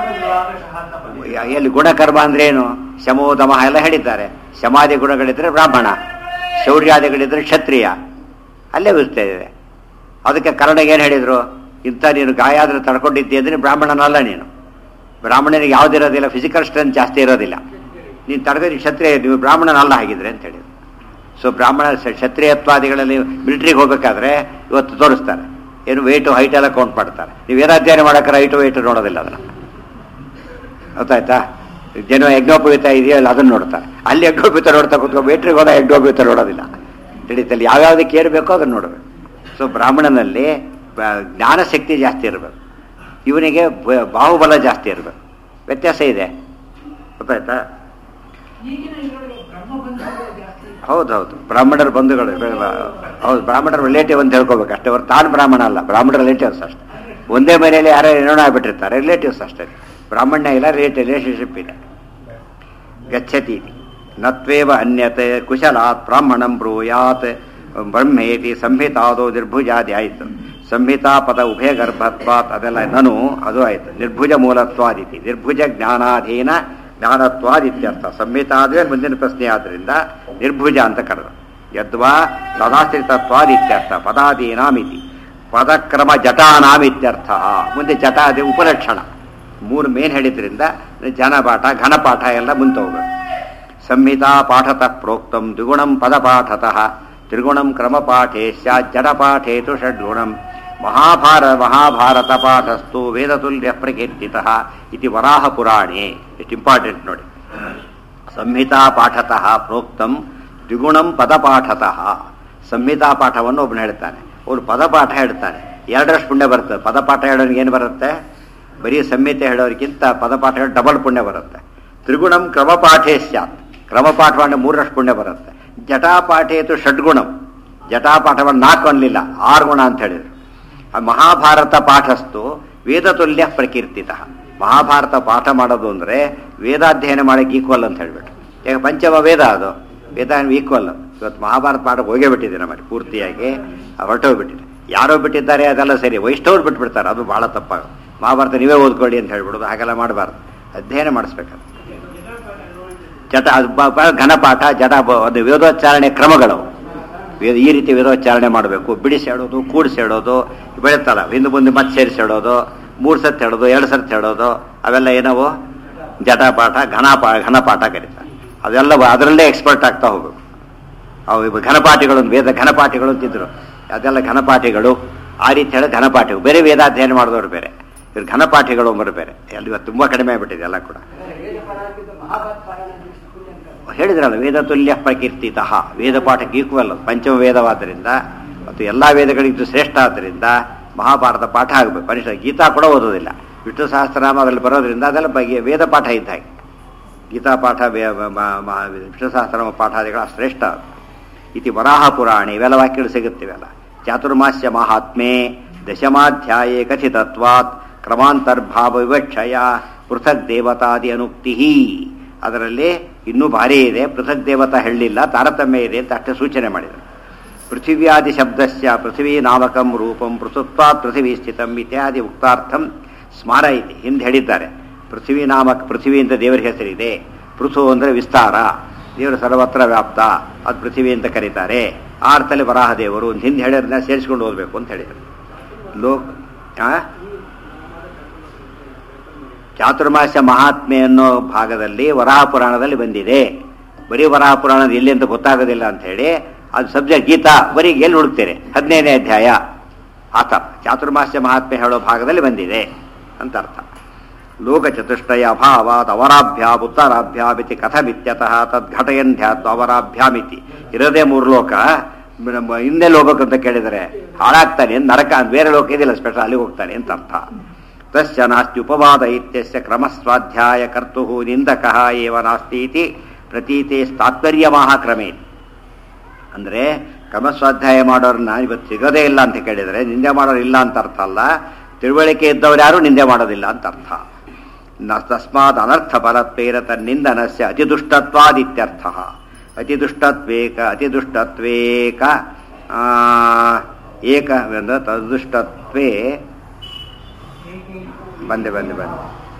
ಯ- ಎಲ್ಲಿ ಗುಣಕರ್ಮ ಅಂದ್ರೆ ಏನು ಶಮೋ ದಮಃ ಎಲ್ಲ ಹೇಳಿದ್ದಾರೆ ಶಮಾದಿ ಗುಣಗಳಿದ್ರೆ ಬ್ರಾಹ್ಮಣ ಶೌರ್ಯಾದಿಗಳಿದ್ರೆ ಕ್ಷತ್ರಿಯ ಅಲ್ಲೇ ಬರುತ್ತೆ ಇದೆ ಅದಕ್ಕೆ ಕರ್ಣಗೆ ಏನು ಹೇಳಿದ್ರು ಇಂಥ ನೀನು ಗಾಯ ಆದ್ರೆ ತಡ್ಕೊಂಡಿದ್ದೆ ಅಂದ್ರೆ ಬ್ರಾಹ್ಮಣನಲ್ಲ ನೀನು ಬ್ರಾಹ್ಮಣನಿಗೆ ಯಾವುದಿರೋದಿಲ್ಲ ಫಿಸಿಕಲ್ ಸ್ಟ್ರೆಂತ್ ಜಾಸ್ತಿ ಇರೋದಿಲ್ಲ ನೀನು ತಡೆದ್ರೆ ಕ್ಷತ್ರಿಯ ನೀವು ಬ್ರಾಹ್ಮಣನಲ್ಲ ಹಾಗಿದ್ರೆ ಅಂತ ಹೇಳಿದ್ರು ಸೊ ಬ್ರಾಹ್ಮಣ ಸ- ಕ್ಷತ್ರಿಯತ್ವಾದಿಗಳಲ್ಲಿ ಮಿಲಿಟ್ರಿಗೆ ಹೋಗ್ಬೇಕಾದ್ರೆ ಇವತ್ತು ತೋರಿಸ್ತಾರೆ ಏನು ವೆಯ್ಟು ಹೈಟ್ ಎಲ್ಲ ಕೌಂಟ್ ಮಾಡ್ತಾರೆ ನೀವು ಏನಾಧ್ಯಯನ ಮಾಡೋಕ್ಕಾರ ಹೈಟು ವೆಯ್ಟು ನೋಡೋದಿಲ್ಲ ಅದನ್ನು ಗೊತ್ತಾಯ್ತಾ ಜನ ಯಜ್ಞೋಪವೀತ ಇದೆಯಲ್ಲ ಅದನ್ನು ನೋಡ್ತಾರೆ ಅಲ್ಲಿ ಯಜ್ಞೋಪವೀತ ನೋಡ್ತಾ ಕೂತ್ಕೊ ವೇಟ್ರಿಗೆ ಹೋದ ಯಜ್ಞೋಪವೀತ ನೋಡೋದಿಲ್ಲ ತಿಳಿತಲ್ಲಿ ಯಾವ್ಯಾವ್ದಕ್ಕೆ ಏನು ಬೇಕೋ ಅದನ್ನು ನೋಡಬೇಕು ಸೊ ಬ್ರಾಹ್ಮಣನಲ್ಲಿ ಬ- ಜ್ಞಾನಶಕ್ತಿ ಜಾಸ್ತಿ ಇರಬೇಕು ಇವನಿಗೆ ಬ- ಬಾಹುಬಲ ಜಾಸ್ತಿ ಇರಬೇಕು ವ್ಯತ್ಯಾಸ ಇದೆ ಗೊತ್ತಾಯ್ತಾ ಈಗಿನ ಇದರೊಳಗೆ ಬ್ರಹ್ಮ ಬಂಧುಗಳು ಜಾಸ್ತಿ ಹೌದು ಹೌದು ಬ್ರಾಹ್ಮಣರ ಬಂಧುಗಳು ಹೌದು ಬ್ರಾಹ್ಮಣರ ರಿಲೇಟಿವ್ ಅಂತ ಹೇಳ್ಕೋಬೇಕು ಅಷ್ಟೇ ಅವ್ರು ತಾನು ಬ್ರಾಹ್ಮಣ ಅಲ್ಲ ಬ್ರಾಹ್ಮಣರ ರಿಲೇಟಿವ್ಸ್ ಅಷ್ಟೇ ಒಂದೇ ಮನೆಯಲ್ಲಿ ಯಾರೋ ಏನೋ ಆಗ್ಬಿಟ್ಟಿರ್ತಾರೆ ರಿಲೇಟಿವ್ಸ್ ಅಷ್ಟೇ ಬ್ರಾಹ್ಮಣ್ಯ ಇಲ್ಲ ರಿಲೇಟಿವ್ ರಿಲೇಷನ್ಶಿಪ್ ಇದೆ ಗಚ್ಚತಿ ಇತಿ. ನತ್ವೇವ ಅನ್ಯತೆ ಕುಶಲಾತ್ ಬ್ರಾಹ್ಮಣಂ ಬ್ರೂಯಾತ್ ಬ್ರಹ್ಮೇತಿ ಸಂಹಿತಾದೋ ನಿರ್ಭುಜಾದಿ ಆಯಿತು ಸಂಹಿತಾ ಪದ ಉಭಯ ಗರ್ಭತ್ವಾತ್ ಅದೆಲ್ಲ ನನು ಅದು ಆಯಿತು ನಿರ್ಭುಜ ಮೂಲತ್ವಾದಿತಿ ನಿರ್ಭುಜ ಜ್ಞಾನಾಧೀನ ಜ್ಞಾನತ್ವಾದಿತ್ಯರ್ಥ ಸಂಹಿತಾ ಆದ್ರೆ ಮುಂದಿನ ಪ್ರಶ್ನೆ ಆದ್ರಿಂದ ನಿರ್ಭುಜ ಅಂತ ಕರೆದು ಯದ್ವಾ ತದಾಶ್ರಿತತ್ವಾದಿತ್ಯರ್ಥ ಪದಾದೀನಾಮಿತಿ ಪದಕ್ರಮ ಜಟಾನಾಮಿತ್ಯರ್ಥ ಮುಂದೆ ಜಟಾದಿ ಉಪಲಕ್ಷಣ ಮೂರು ಮೇನ್ ಹೇಳಿದ್ರಿಂದ ಜನಪಾಠ ಘನಪಾಠ ಎಲ್ಲ ಮುಂದೆ ಹೋಗ್ಬೇಕು ಸಂಹಿತಾ ಪಾಠತಃ ಪ್ರೋಕ್ತಂ ದ್ವಿಗುಣಂ ಪದಪಾಠತಃ ತ್ರಿಗುಣಂ ಕ್ರಮಪಾಠೇ ಸ್ಯಾತ್ ಜಡಪಾಠೇ ತು ಷಡ್ಗುಣಂ ಮಹಾಭಾರ ಮಹಾಭಾರತ ಪಾಠಸ್ತು ವೇದತುಲ್ಯ ಪ್ರಕೀರ್ತಿತಃ ಇತಿ ವರಾಹ ಪುರಾಣೇ ಎಷ್ಟು ಇಂಪಾರ್ಟೆಂಟ್ ನೋಡಿ ಸಂಹಿತಾ ಪಾಠತಃ ಪ್ರೋಕ್ತಂ ದ್ವಿಗುಣಂ ಪದಪಾಠತಃ ಸಂಹಿತಾ ಪಾಠವನ್ನು ಒಬ್ಬನು ಹೇಳ್ತಾನೆ ಅವನು ಪದಪಾಠ ಹೇಳ್ತಾನೆ ಎರಡರಷ್ಟು ಪುಣ್ಯ ಬರ್ತದೆ ಪದಪಾಠ ಹೇಳೋನಿಗೆ ಏನು ಬರುತ್ತೆ ಬರೀ ಸಂಹಿತೆ ಹೇಳೋರಿಗಿಂತ ಪದಪಾಠ ಹೇಳಿ ಡಬಲ್ ಪುಣ್ಯ ಬರುತ್ತೆ ತ್ರಿಗುಣಂ ಕ್ರಮಪಾಠೇ ಸ್ಯಾತ್ ಕ್ರಮಪಾಠ ಮಾಡಿ ಮೂರರಷ್ಟು ಪುಣ್ಯ ಬರುತ್ತೆ ಜಟಾಪಾಠೇತು ಷಡ್ಗುಣಂ ಜಟಾಪಾಠವನ್ನು ನಾಲ್ಕು ಅನ್ಲಿಲ್ಲ ಆರು ಗುಣ ಅಂತ ಹೇಳಿದ್ರು ಆ ಮಹಾಭಾರತ ಪಾಠಸ್ತು ವೇದತುಲ್ಯ ಪ್ರಕೀರ್ತಿತ ಮಹಾಭಾರತ ಪಾಠ ಮಾಡೋದು ಅಂದರೆ ವೇದಾಧ್ಯಯನ ಮಾಡಕ್ಕೆ ಈಕ್ವಲ್ ಅಂತ ಹೇಳ್ಬಿಟ್ಟು ಈಗ ಪಂಚಮ ವೇದ ಅದು ವೇದ ಈಕ್ವಲ್ ಇವತ್ತು ಮಹಾಭಾರತ ಪಾಠ ಹೋಗೇ ಬಿಟ್ಟಿದೆ ನಮ್ಮಲ್ಲಿ ಪೂರ್ತಿಯಾಗಿ ಹೊರಟೋಗ್ಬಿಟ್ಟಿದೆ ಯಾರೋ ಬಿಟ್ಟಿದ್ದಾರೆ ಅದೆಲ್ಲ ಸರಿ ವೈಷ್ಣವ್ರು ಬಿಟ್ಬಿಡ್ತಾರೆ ಅದು ಬಹಳ ತಪ್ಪಾಗ ಮಹಾಭಾರತ ನೀವೇ ಓದ್ಕೊಳ್ಳಿ ಅಂತ ಹೇಳ್ಬಿಡೋದು ಹಾಗೆಲ್ಲ ಮಾಡಬಾರ್ದು ಅಧ್ಯಯನ ಮಾಡಿಸ್ಬೇಕದು ಜಟ ಅದು ಬ- ಬ- ಘನಪಾಠ ಜಟ ಬ- ಅದು ವೇದೋಚ್ಚಾರಣೆ ಕ್ರಮಗಳು ವೇದ ಈ ರೀತಿ ವೇದೋಚ್ಚಾರಣೆ ಮಾಡಬೇಕು ಬಿಡಿಸಿ ಹೇಳೋದು ಕೂಡಿಸಿ ಹೇಳೋದು ಬೆಳೀತಲ್ಲ ಹಿಂದೆ ಮುಂದೆ ಮತ್ತೆ ಸೇರಿಸಿ ಹೇಳೋದು ಮೂರು ಸತಿ ಹೇಳೋದು ಎರಡು ಸತಿ ಹೇಳೋದು ಅವೆಲ್ಲ ಏನವು ಜಟಪಾಠ ಘನಪಾ ಘನಪಾಠ ಕರೀತಾರೆ ಅದೆಲ್ಲ ಅದರಲ್ಲೇ ಎಕ್ಸ್ಪರ್ಟ್ ಆಗ್ತಾ ಹೋಗ್ಬೇಕು ಅವು ಇವು ಘನಪಾಠಿಗಳು ವೇದ ಘನಪಾಠಿಗಳು ಅಂತಿದ್ರು ಅದೆಲ್ಲ ಘನಪಾಠಿಗಳು ಆ ರೀತಿ ಹೇಳಿ ಘನಪಾಠಿಗಳು ಬೇರೆ ವೇದಾಧ್ಯಯನ ಮಾಡಿದವರು ಬೇರೆ ಇವ್ರು ಘನಪಾಠಿಗಳು ಒಬ್ಬರು ಬೇರೆ ಅಲ್ಲಿ ಇವತ್ತು ತುಂಬ ಕಡಿಮೆ ಆಗ್ಬಿಟ್ಟಿದೆ ಎಲ್ಲ ಕೂಡ ವೇದ ಪರಾಗಿದ್ದು ಮಹಾಭಾರತ ಪಾರಾಯಣ ದಿವಸ ಪೂಜೆ ಅಂತ ಹೇಳಿದ್ರಲ್ಲ ವೇದ ತುಲ್ಯ ಪ್ರಕೀರ್ತಿತಃ ವೇದ ಪಾಠಕ್ಕೆ ಈಕ್ವಲ್ ಪಂಚಮ ವೇದವಾದ್ದರಿಂದ ಮತ್ತು ಎಲ್ಲ ವೇದಗಳಿದ್ದು ಶ್ರೇಷ್ಠ ಆದ್ದರಿಂದ ಮಹಾಭಾರತ ಪಾಠ ಆಗಬೇಕು ಕನಿಷ್ಠ ಗೀತಾ ಕೂಡ ಓದೋದಿಲ್ಲ ವಿಷ್ಣು ಸಹಸ್ರನಾಮ ಅದರಲ್ಲಿ ಬರೋದ್ರಿಂದ ಅದೆಲ್ಲ ಬಗ್ಗೆ ವೇದ ಪಾಠ ಇದ್ದ ಹಾಗೆ ಗೀತಾ ಪಾಠ ವೇ- ಮ- ಮ- ಮ- ವಿಷ್ಣು ಸಹಸ್ರನಾಮ ಪಾಠಾದಿಗಳ ಶ್ರೇಷ್ಠ ಇತಿ ವರಾಹ ಪುರಾಣ ಇವೆಲ್ಲ ವಾಕ್ಯಗಳು ಸಿಗುತ್ತಿವೆಲ್ಲ ಚಾತುರ್ಮಾಸ್ಯ ಮಹಾತ್ಮೆ ದಶಮಾಧ್ಯಾಯೇ ಕಥಿತತ್ವಾತ್ ಕ್ರಮಾಂತರ್ಭಾವ ವಿವಕ್ಷಯ ಪೃಥಕ್ ದೇವತಾದಿ ಅನುಕ್ತಿ ಅದರಲ್ಲಿ ಇನ್ನೂ ಭಾರಿ ಇದೆ ಪೃಥಕ್ ದೇವತಾ ಹೇಳಲಿಲ್ಲ ತಾರತಮ್ಯ ಇದೆ ಅಂತ ಅಷ್ಟೇ ಸೂಚನೆ ಮಾಡಿದರು ಪೃಥಿವ್ಯಾದಿ ಶಬ್ದಸ್ಯ ಪೃಥಿವೀ ನಾಮಕಂ ರೂಪಂ ಪೃಥುತ್ವಾತ್ ಪೃಥಿವೀ ಸ್ಥಿತಂ ಇತ್ಯಾದಿ ಉಕ್ತಾರ್ಥಂ ಸ್ಮಾರ ಇದೆ ಹಿಂದೆ ಹೇಳಿದ್ದಾರೆ ಪೃಥ್ವಿ ನಾಮಕ ಪೃಥ್ವಿ ಅಂತ ದೇವರ ಹೆಸರಿದೆ ಪೃಥು ಅಂದರೆ ವಿಸ್ತಾರ ದೇವರು ಸರ್ವತ್ರ ವ್ಯಾಪ್ತ ಅದು ಪೃಥ್ವಿ ಅಂತ ಕರೀತಾರೆ ಆ ಅರ್ಥದಲ್ಲಿ ವರಾಹ ದೇವರು ಅಂತ ಹಿಂದೆ ಹೇಳಿದ್ರನ್ನ ಸೇರಿಸ್ಕೊಂಡು ಓದಬೇಕು ಅಂತ ಹೇಳಿದರು ಲೋಕ್ ಆ? ಚಾತುರ್ಮಾಸ್ಯ ಮಹಾತ್ಮೆ ಅನ್ನೋ ಭಾಗದಲ್ಲಿ ವರಾಹ ಪುರಾಣದಲ್ಲಿ ಬಂದಿದೆ ಬರೀ ವರಾಹ ಪುರಾಣದ ಎಲ್ಲಿ ಅಂತ ಗೊತ್ತಾಗೋದಿಲ್ಲ ಅಂತ ಹೇಳಿ ಅದು ಸಬ್ಜೆಕ್ಟ್ ಗೀತಾ ಬರೀ ಎಲ್ಲಿ ಹುಡುಕ್ತೇನೆ ಹದಿನೈದನೇ ಅಧ್ಯಾಯ ಆತ ಚಾತುರ್ಮಾಸ್ಯ ಮಹಾತ್ಮೆ ಹೇಳೋ ಭಾಗದಲ್ಲಿ ಬಂದಿದೆ ಅಂತ ಅರ್ಥ ಲೋಕ ಚತುಷ್ಟಯ ಅಭಾವಾತ್ ಅವರಾಭ್ಯಾಮ್ ಉತ್ತರಾಭ್ಯಾಮಿತಿ ಕಥಮಿತ್ಯತಃ ತದ್ಘಟಯನ್ ಧ್ಯಾತ್ವ ಅವರಾಭ್ಯಾಮಿತಿ ಇರೋದೇ ಮೂರು ಲೋಕ ನಮ್ಮ ಹಿಂದೆ ಹೋಗ್ಬೇಕಂತ ಕೇಳಿದರೆ ಹಾಳಾಗ್ತಾನೆ ನರಕ ಬೇರೆ ಲೋಕ ಇದೆಯಲ್ಲ ಸ್ಪೆಷಲ್ ಅಲ್ಲಿಗೆ ಹೋಗ್ತಾನೆ ಅಂತ ಅರ್ಥ ತಸ್ಯ ನಾಸ್ತಿ ಉಪವಾದ ಇತ್ಯಸ್ಯ ಕ್ರಮಸ್ವಾಧ್ಯಾಯ ಕರ್ತು ನಿಂದಕಃ ಏವ ನಾಸ್ತಿ ಇತಿ ಪ್ರತೀತೆ ತಾತ್ಪರ್ಯಮಾಹ ಕ್ರಮೇಣ ಅಂದರೆ ಕ್ರಮಸ್ವಾಧ್ಯಾಯ ಮಾಡೋರನ್ನ ಇವತ್ತು ಸಿಗೋದೇ ಇಲ್ಲ ಅಂತ ಕೇಳಿದರೆ ನಿಂದೆ ಮಾಡೋರು ಇಲ್ಲ ಅಂತ ಅರ್ಥ ಅಲ್ಲ ತಿಳುವಳಿಕೆ ಇದ್ದವ್ರು ಯಾರು ನಿಂದೆ ಮಾಡೋದಿಲ್ಲ ಅಂತ ಅರ್ಥ ನ ತಸ್ಮಾತ್ ಅನರ್ಥ ಫಲತ್ವೇರ ತನ್ನಿಂದನಸ್ಯ ಅತಿದುಷ್ಟತ್ವಾದಿತ್ಯರ್ಥ ಅತಿದುಷ್ಟತ್ವೇಕ ಅತಿದುಷ್ಟತ್ವೇಕ ಆ, ಏಕ ಅಂದ್ರೆ ತದುಷ್ಟತ್ವೇ ಬಂದೆ ಬಂದೆ ಬಂದೆ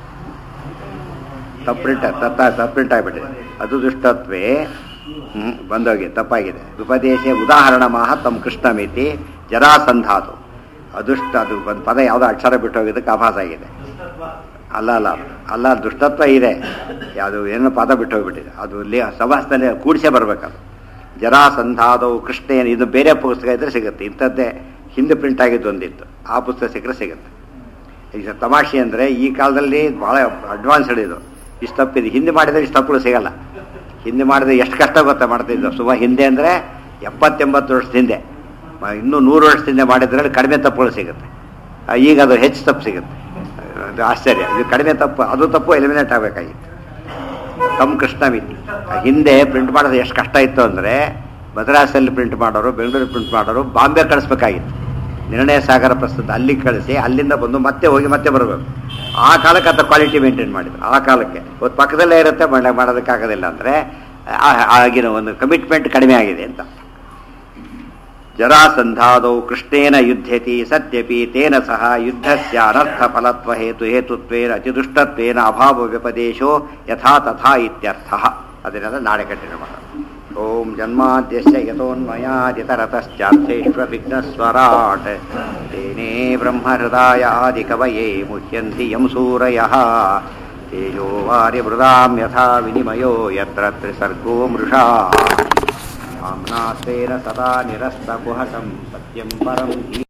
ತಪ್ಪಿಟ್ಟ ತತ್ತ ತಪ್ಪಿಂಟ್ ಆಗ್ಬಿಟ್ಟಿದೆ ಅದು ದುಷ್ಟತ್ವೇ ಹ್ಮ್ ಬಂದೋಗಿ ತಪ್ಪಾಗಿದೆ ಉಪದೇಶ ಉದಾಹರಣ ಮಾಹ ತಮ್ಮ ಕೃಷ್ಣಮಿತಿ ಜರಾಸಂಧಾತು ಅದುಷ್ಟ ಅದು ಒಂದು ಪದ ಯಾವುದೋ ಅಕ್ಷರ ಬಿಟ್ಟು ಹೋಗಿದ್ದಕ್ಕೆ ಆಭಾಸ ಆಗಿದೆ ಅಲ್ಲ ಅಲ್ಲ ಅಲ್ಲ ದುಷ್ಟತ್ವ ಇದೆ ಯಾವುದು ಏನೋ ಪದ ಬಿಟ್ಟು ಹೋಗ್ಬಿಟ್ಟಿದೆ ಅದು ಲೇ ಸಮಾಸದಲ್ಲಿ ಕೂಡಿಸೇ ಬರಬೇಕದು ಜರಾಸಂಧಾದವು ಕೃಷ್ಣ ಏನು ಇದು ಬೇರೆ ಪುಸ್ತಕ ಇದ್ರೆ ಸಿಗುತ್ತೆ ಇಂಥದ್ದೇ ಹಿಂದೆ ಪ್ರಿಂಟ್ ಆಗಿದ್ದು ಒಂದಿತ್ತು ಆ ಪುಸ್ತಕ ಸಿಕ್ಕರೆ ಸಿಗುತ್ತೆ ಈಗ ತಮಾಷೆ ಅಂದರೆ ಈ ಕಾಲದಲ್ಲಿ ಭಾಳ ಅಡ್ವಾನ್ಸ್ಡ್ ಇದು ಇಷ್ಟು ತಪ್ಪಿದೆ ಹಿಂದೆ ಮಾಡಿದರೆ ಇಷ್ಟು ತಪ್ಪುಗಳು ಸಿಗಲ್ಲ ಹಿಂದೆ ಮಾಡಿದ್ರೆ ಎಷ್ಟು ಕಷ್ಟ ಗೊತ್ತಾ ಮಾಡ್ತಿದ್ದು ಸುಮಾರು ಹಿಂದೆ ಅಂದರೆ ಎಪ್ಪತ್ತೆಂಬತ್ತು ವರ್ಷದ ಹಿಂದೆ ಮ- ಇನ್ನೂ ನೂರು ವರ್ಷದ ಹಿಂದೆ ಮಾಡಿದ್ರಲ್ಲಿ ಕಡಿಮೆ ತಪ್ಪುಗಳು ಸಿಗುತ್ತೆ ಆ, ಈಗ ಅದು ಹೆಚ್ಚು ತಪ್ಪು ಸಿಗುತ್ತೆ ಅದು ಆಶ್ಚರ್ಯ ಇದು ಕಡಿಮೆ ತಪ್ಪು ಅದು ತಪ್ಪು ಎಲಿಮಿನೇಟ್ ಆಗಬೇಕಾಗಿತ್ತು ತಮ್ಮ ಕೃಷ್ಣಮಿತಿ ಹಿಂದೆ ಪ್ರಿಂಟ್ ಮಾಡೋದು ಎಷ್ಟು ಕಷ್ಟ ಇತ್ತು ಅಂದರೆ ಮದ್ರಾಸಲ್ಲಿ ಪ್ರಿಂಟ್ ಮಾಡೋರು ಬೆಂಗಳೂರು ಪ್ರಿಂಟ್ ಮಾಡೋರು ಬಾಂಬೆ ಕಳಿಸ್ಬೇಕಾಗಿತ್ತು ನಿರ್ಣಯ ಸಾಗರ ಪ್ರಸ್ತುತ ಅಲ್ಲಿ ಕಳಿಸಿ ಅಲ್ಲಿಂದ ಬಂದು ಮತ್ತೆ ಹೋಗಿ ಮತ್ತೆ ಬರಬೇಕು ಆ ಕಾಲಕ್ಕೆ ಅಂತ ಕ್ವಾಲಿಟಿ ಮೇಂಟೈನ್ ಮಾಡಿದ್ರು ಆ ಕಾಲಕ್ಕೆ ಇವತ್ತು ಪಕ್ಕದಲ್ಲೇ ಇರುತ್ತೆ ಮಾಡ- ಮಾಡೋದಕ್ಕಾಗೋದಿಲ್ಲ ಅಂದರೆ ಆಗಿನ ಒಂದು ಕಮಿಟ್ಮೆಂಟ್ ಕಡಿಮೆ ಆಗಿದೆ ಅಂತ ಜರಾಸಂಧಾದೌ ಕೃಷ್ಣೇನ ಯುದ್ಧತಿ ಸತ್ಯಪಿ ತೇನ ಸಹ ಯುದ್ಧಸ್ಯ ಅನರ್ಥ ಫಲತ್ವ ಹೇತು ಹೇತುತ್ವೇನ ಅತಿದುಷ್ಟತ್ವೇನ ಅಭಾವ ವ್ಯಪದೇಶೋ ಯಥಾ ತಥಾ ಇತ್ಯರ್ಥ ಅದನ್ನೆಲ್ಲ ನಾಳೆ ಕಂಟಿನ್ಯೂ ಮಾಡೋಣ ಓಂ ಜನ್ಮಾದ್ಯಸ್ಯ ಯತೋನ್ಮಯಾದಿತರತಶ್ಚಾರ್ಥೇಶ್ವ ವಿಘ್ನಸ್ವರಾಟ್ ತೇನೇ ಬ್ರಹ್ಮಹೃದಾಯ ಆದಿಕವಯೇ ಮುಹ್ಯಂತಿ ಯಂ ಸೂರಯಃ ತೇಜೋ ವಾರ್ಯವೃದಾಂ ಯಥಾ ವಿನಿಮಯೋ ಯತ್ರ ತ್ರಿಸರ್ಗೋ ಮೃಷಾ आम्नास्तेन सदा निरस्तकुहकं सत्यं परं हि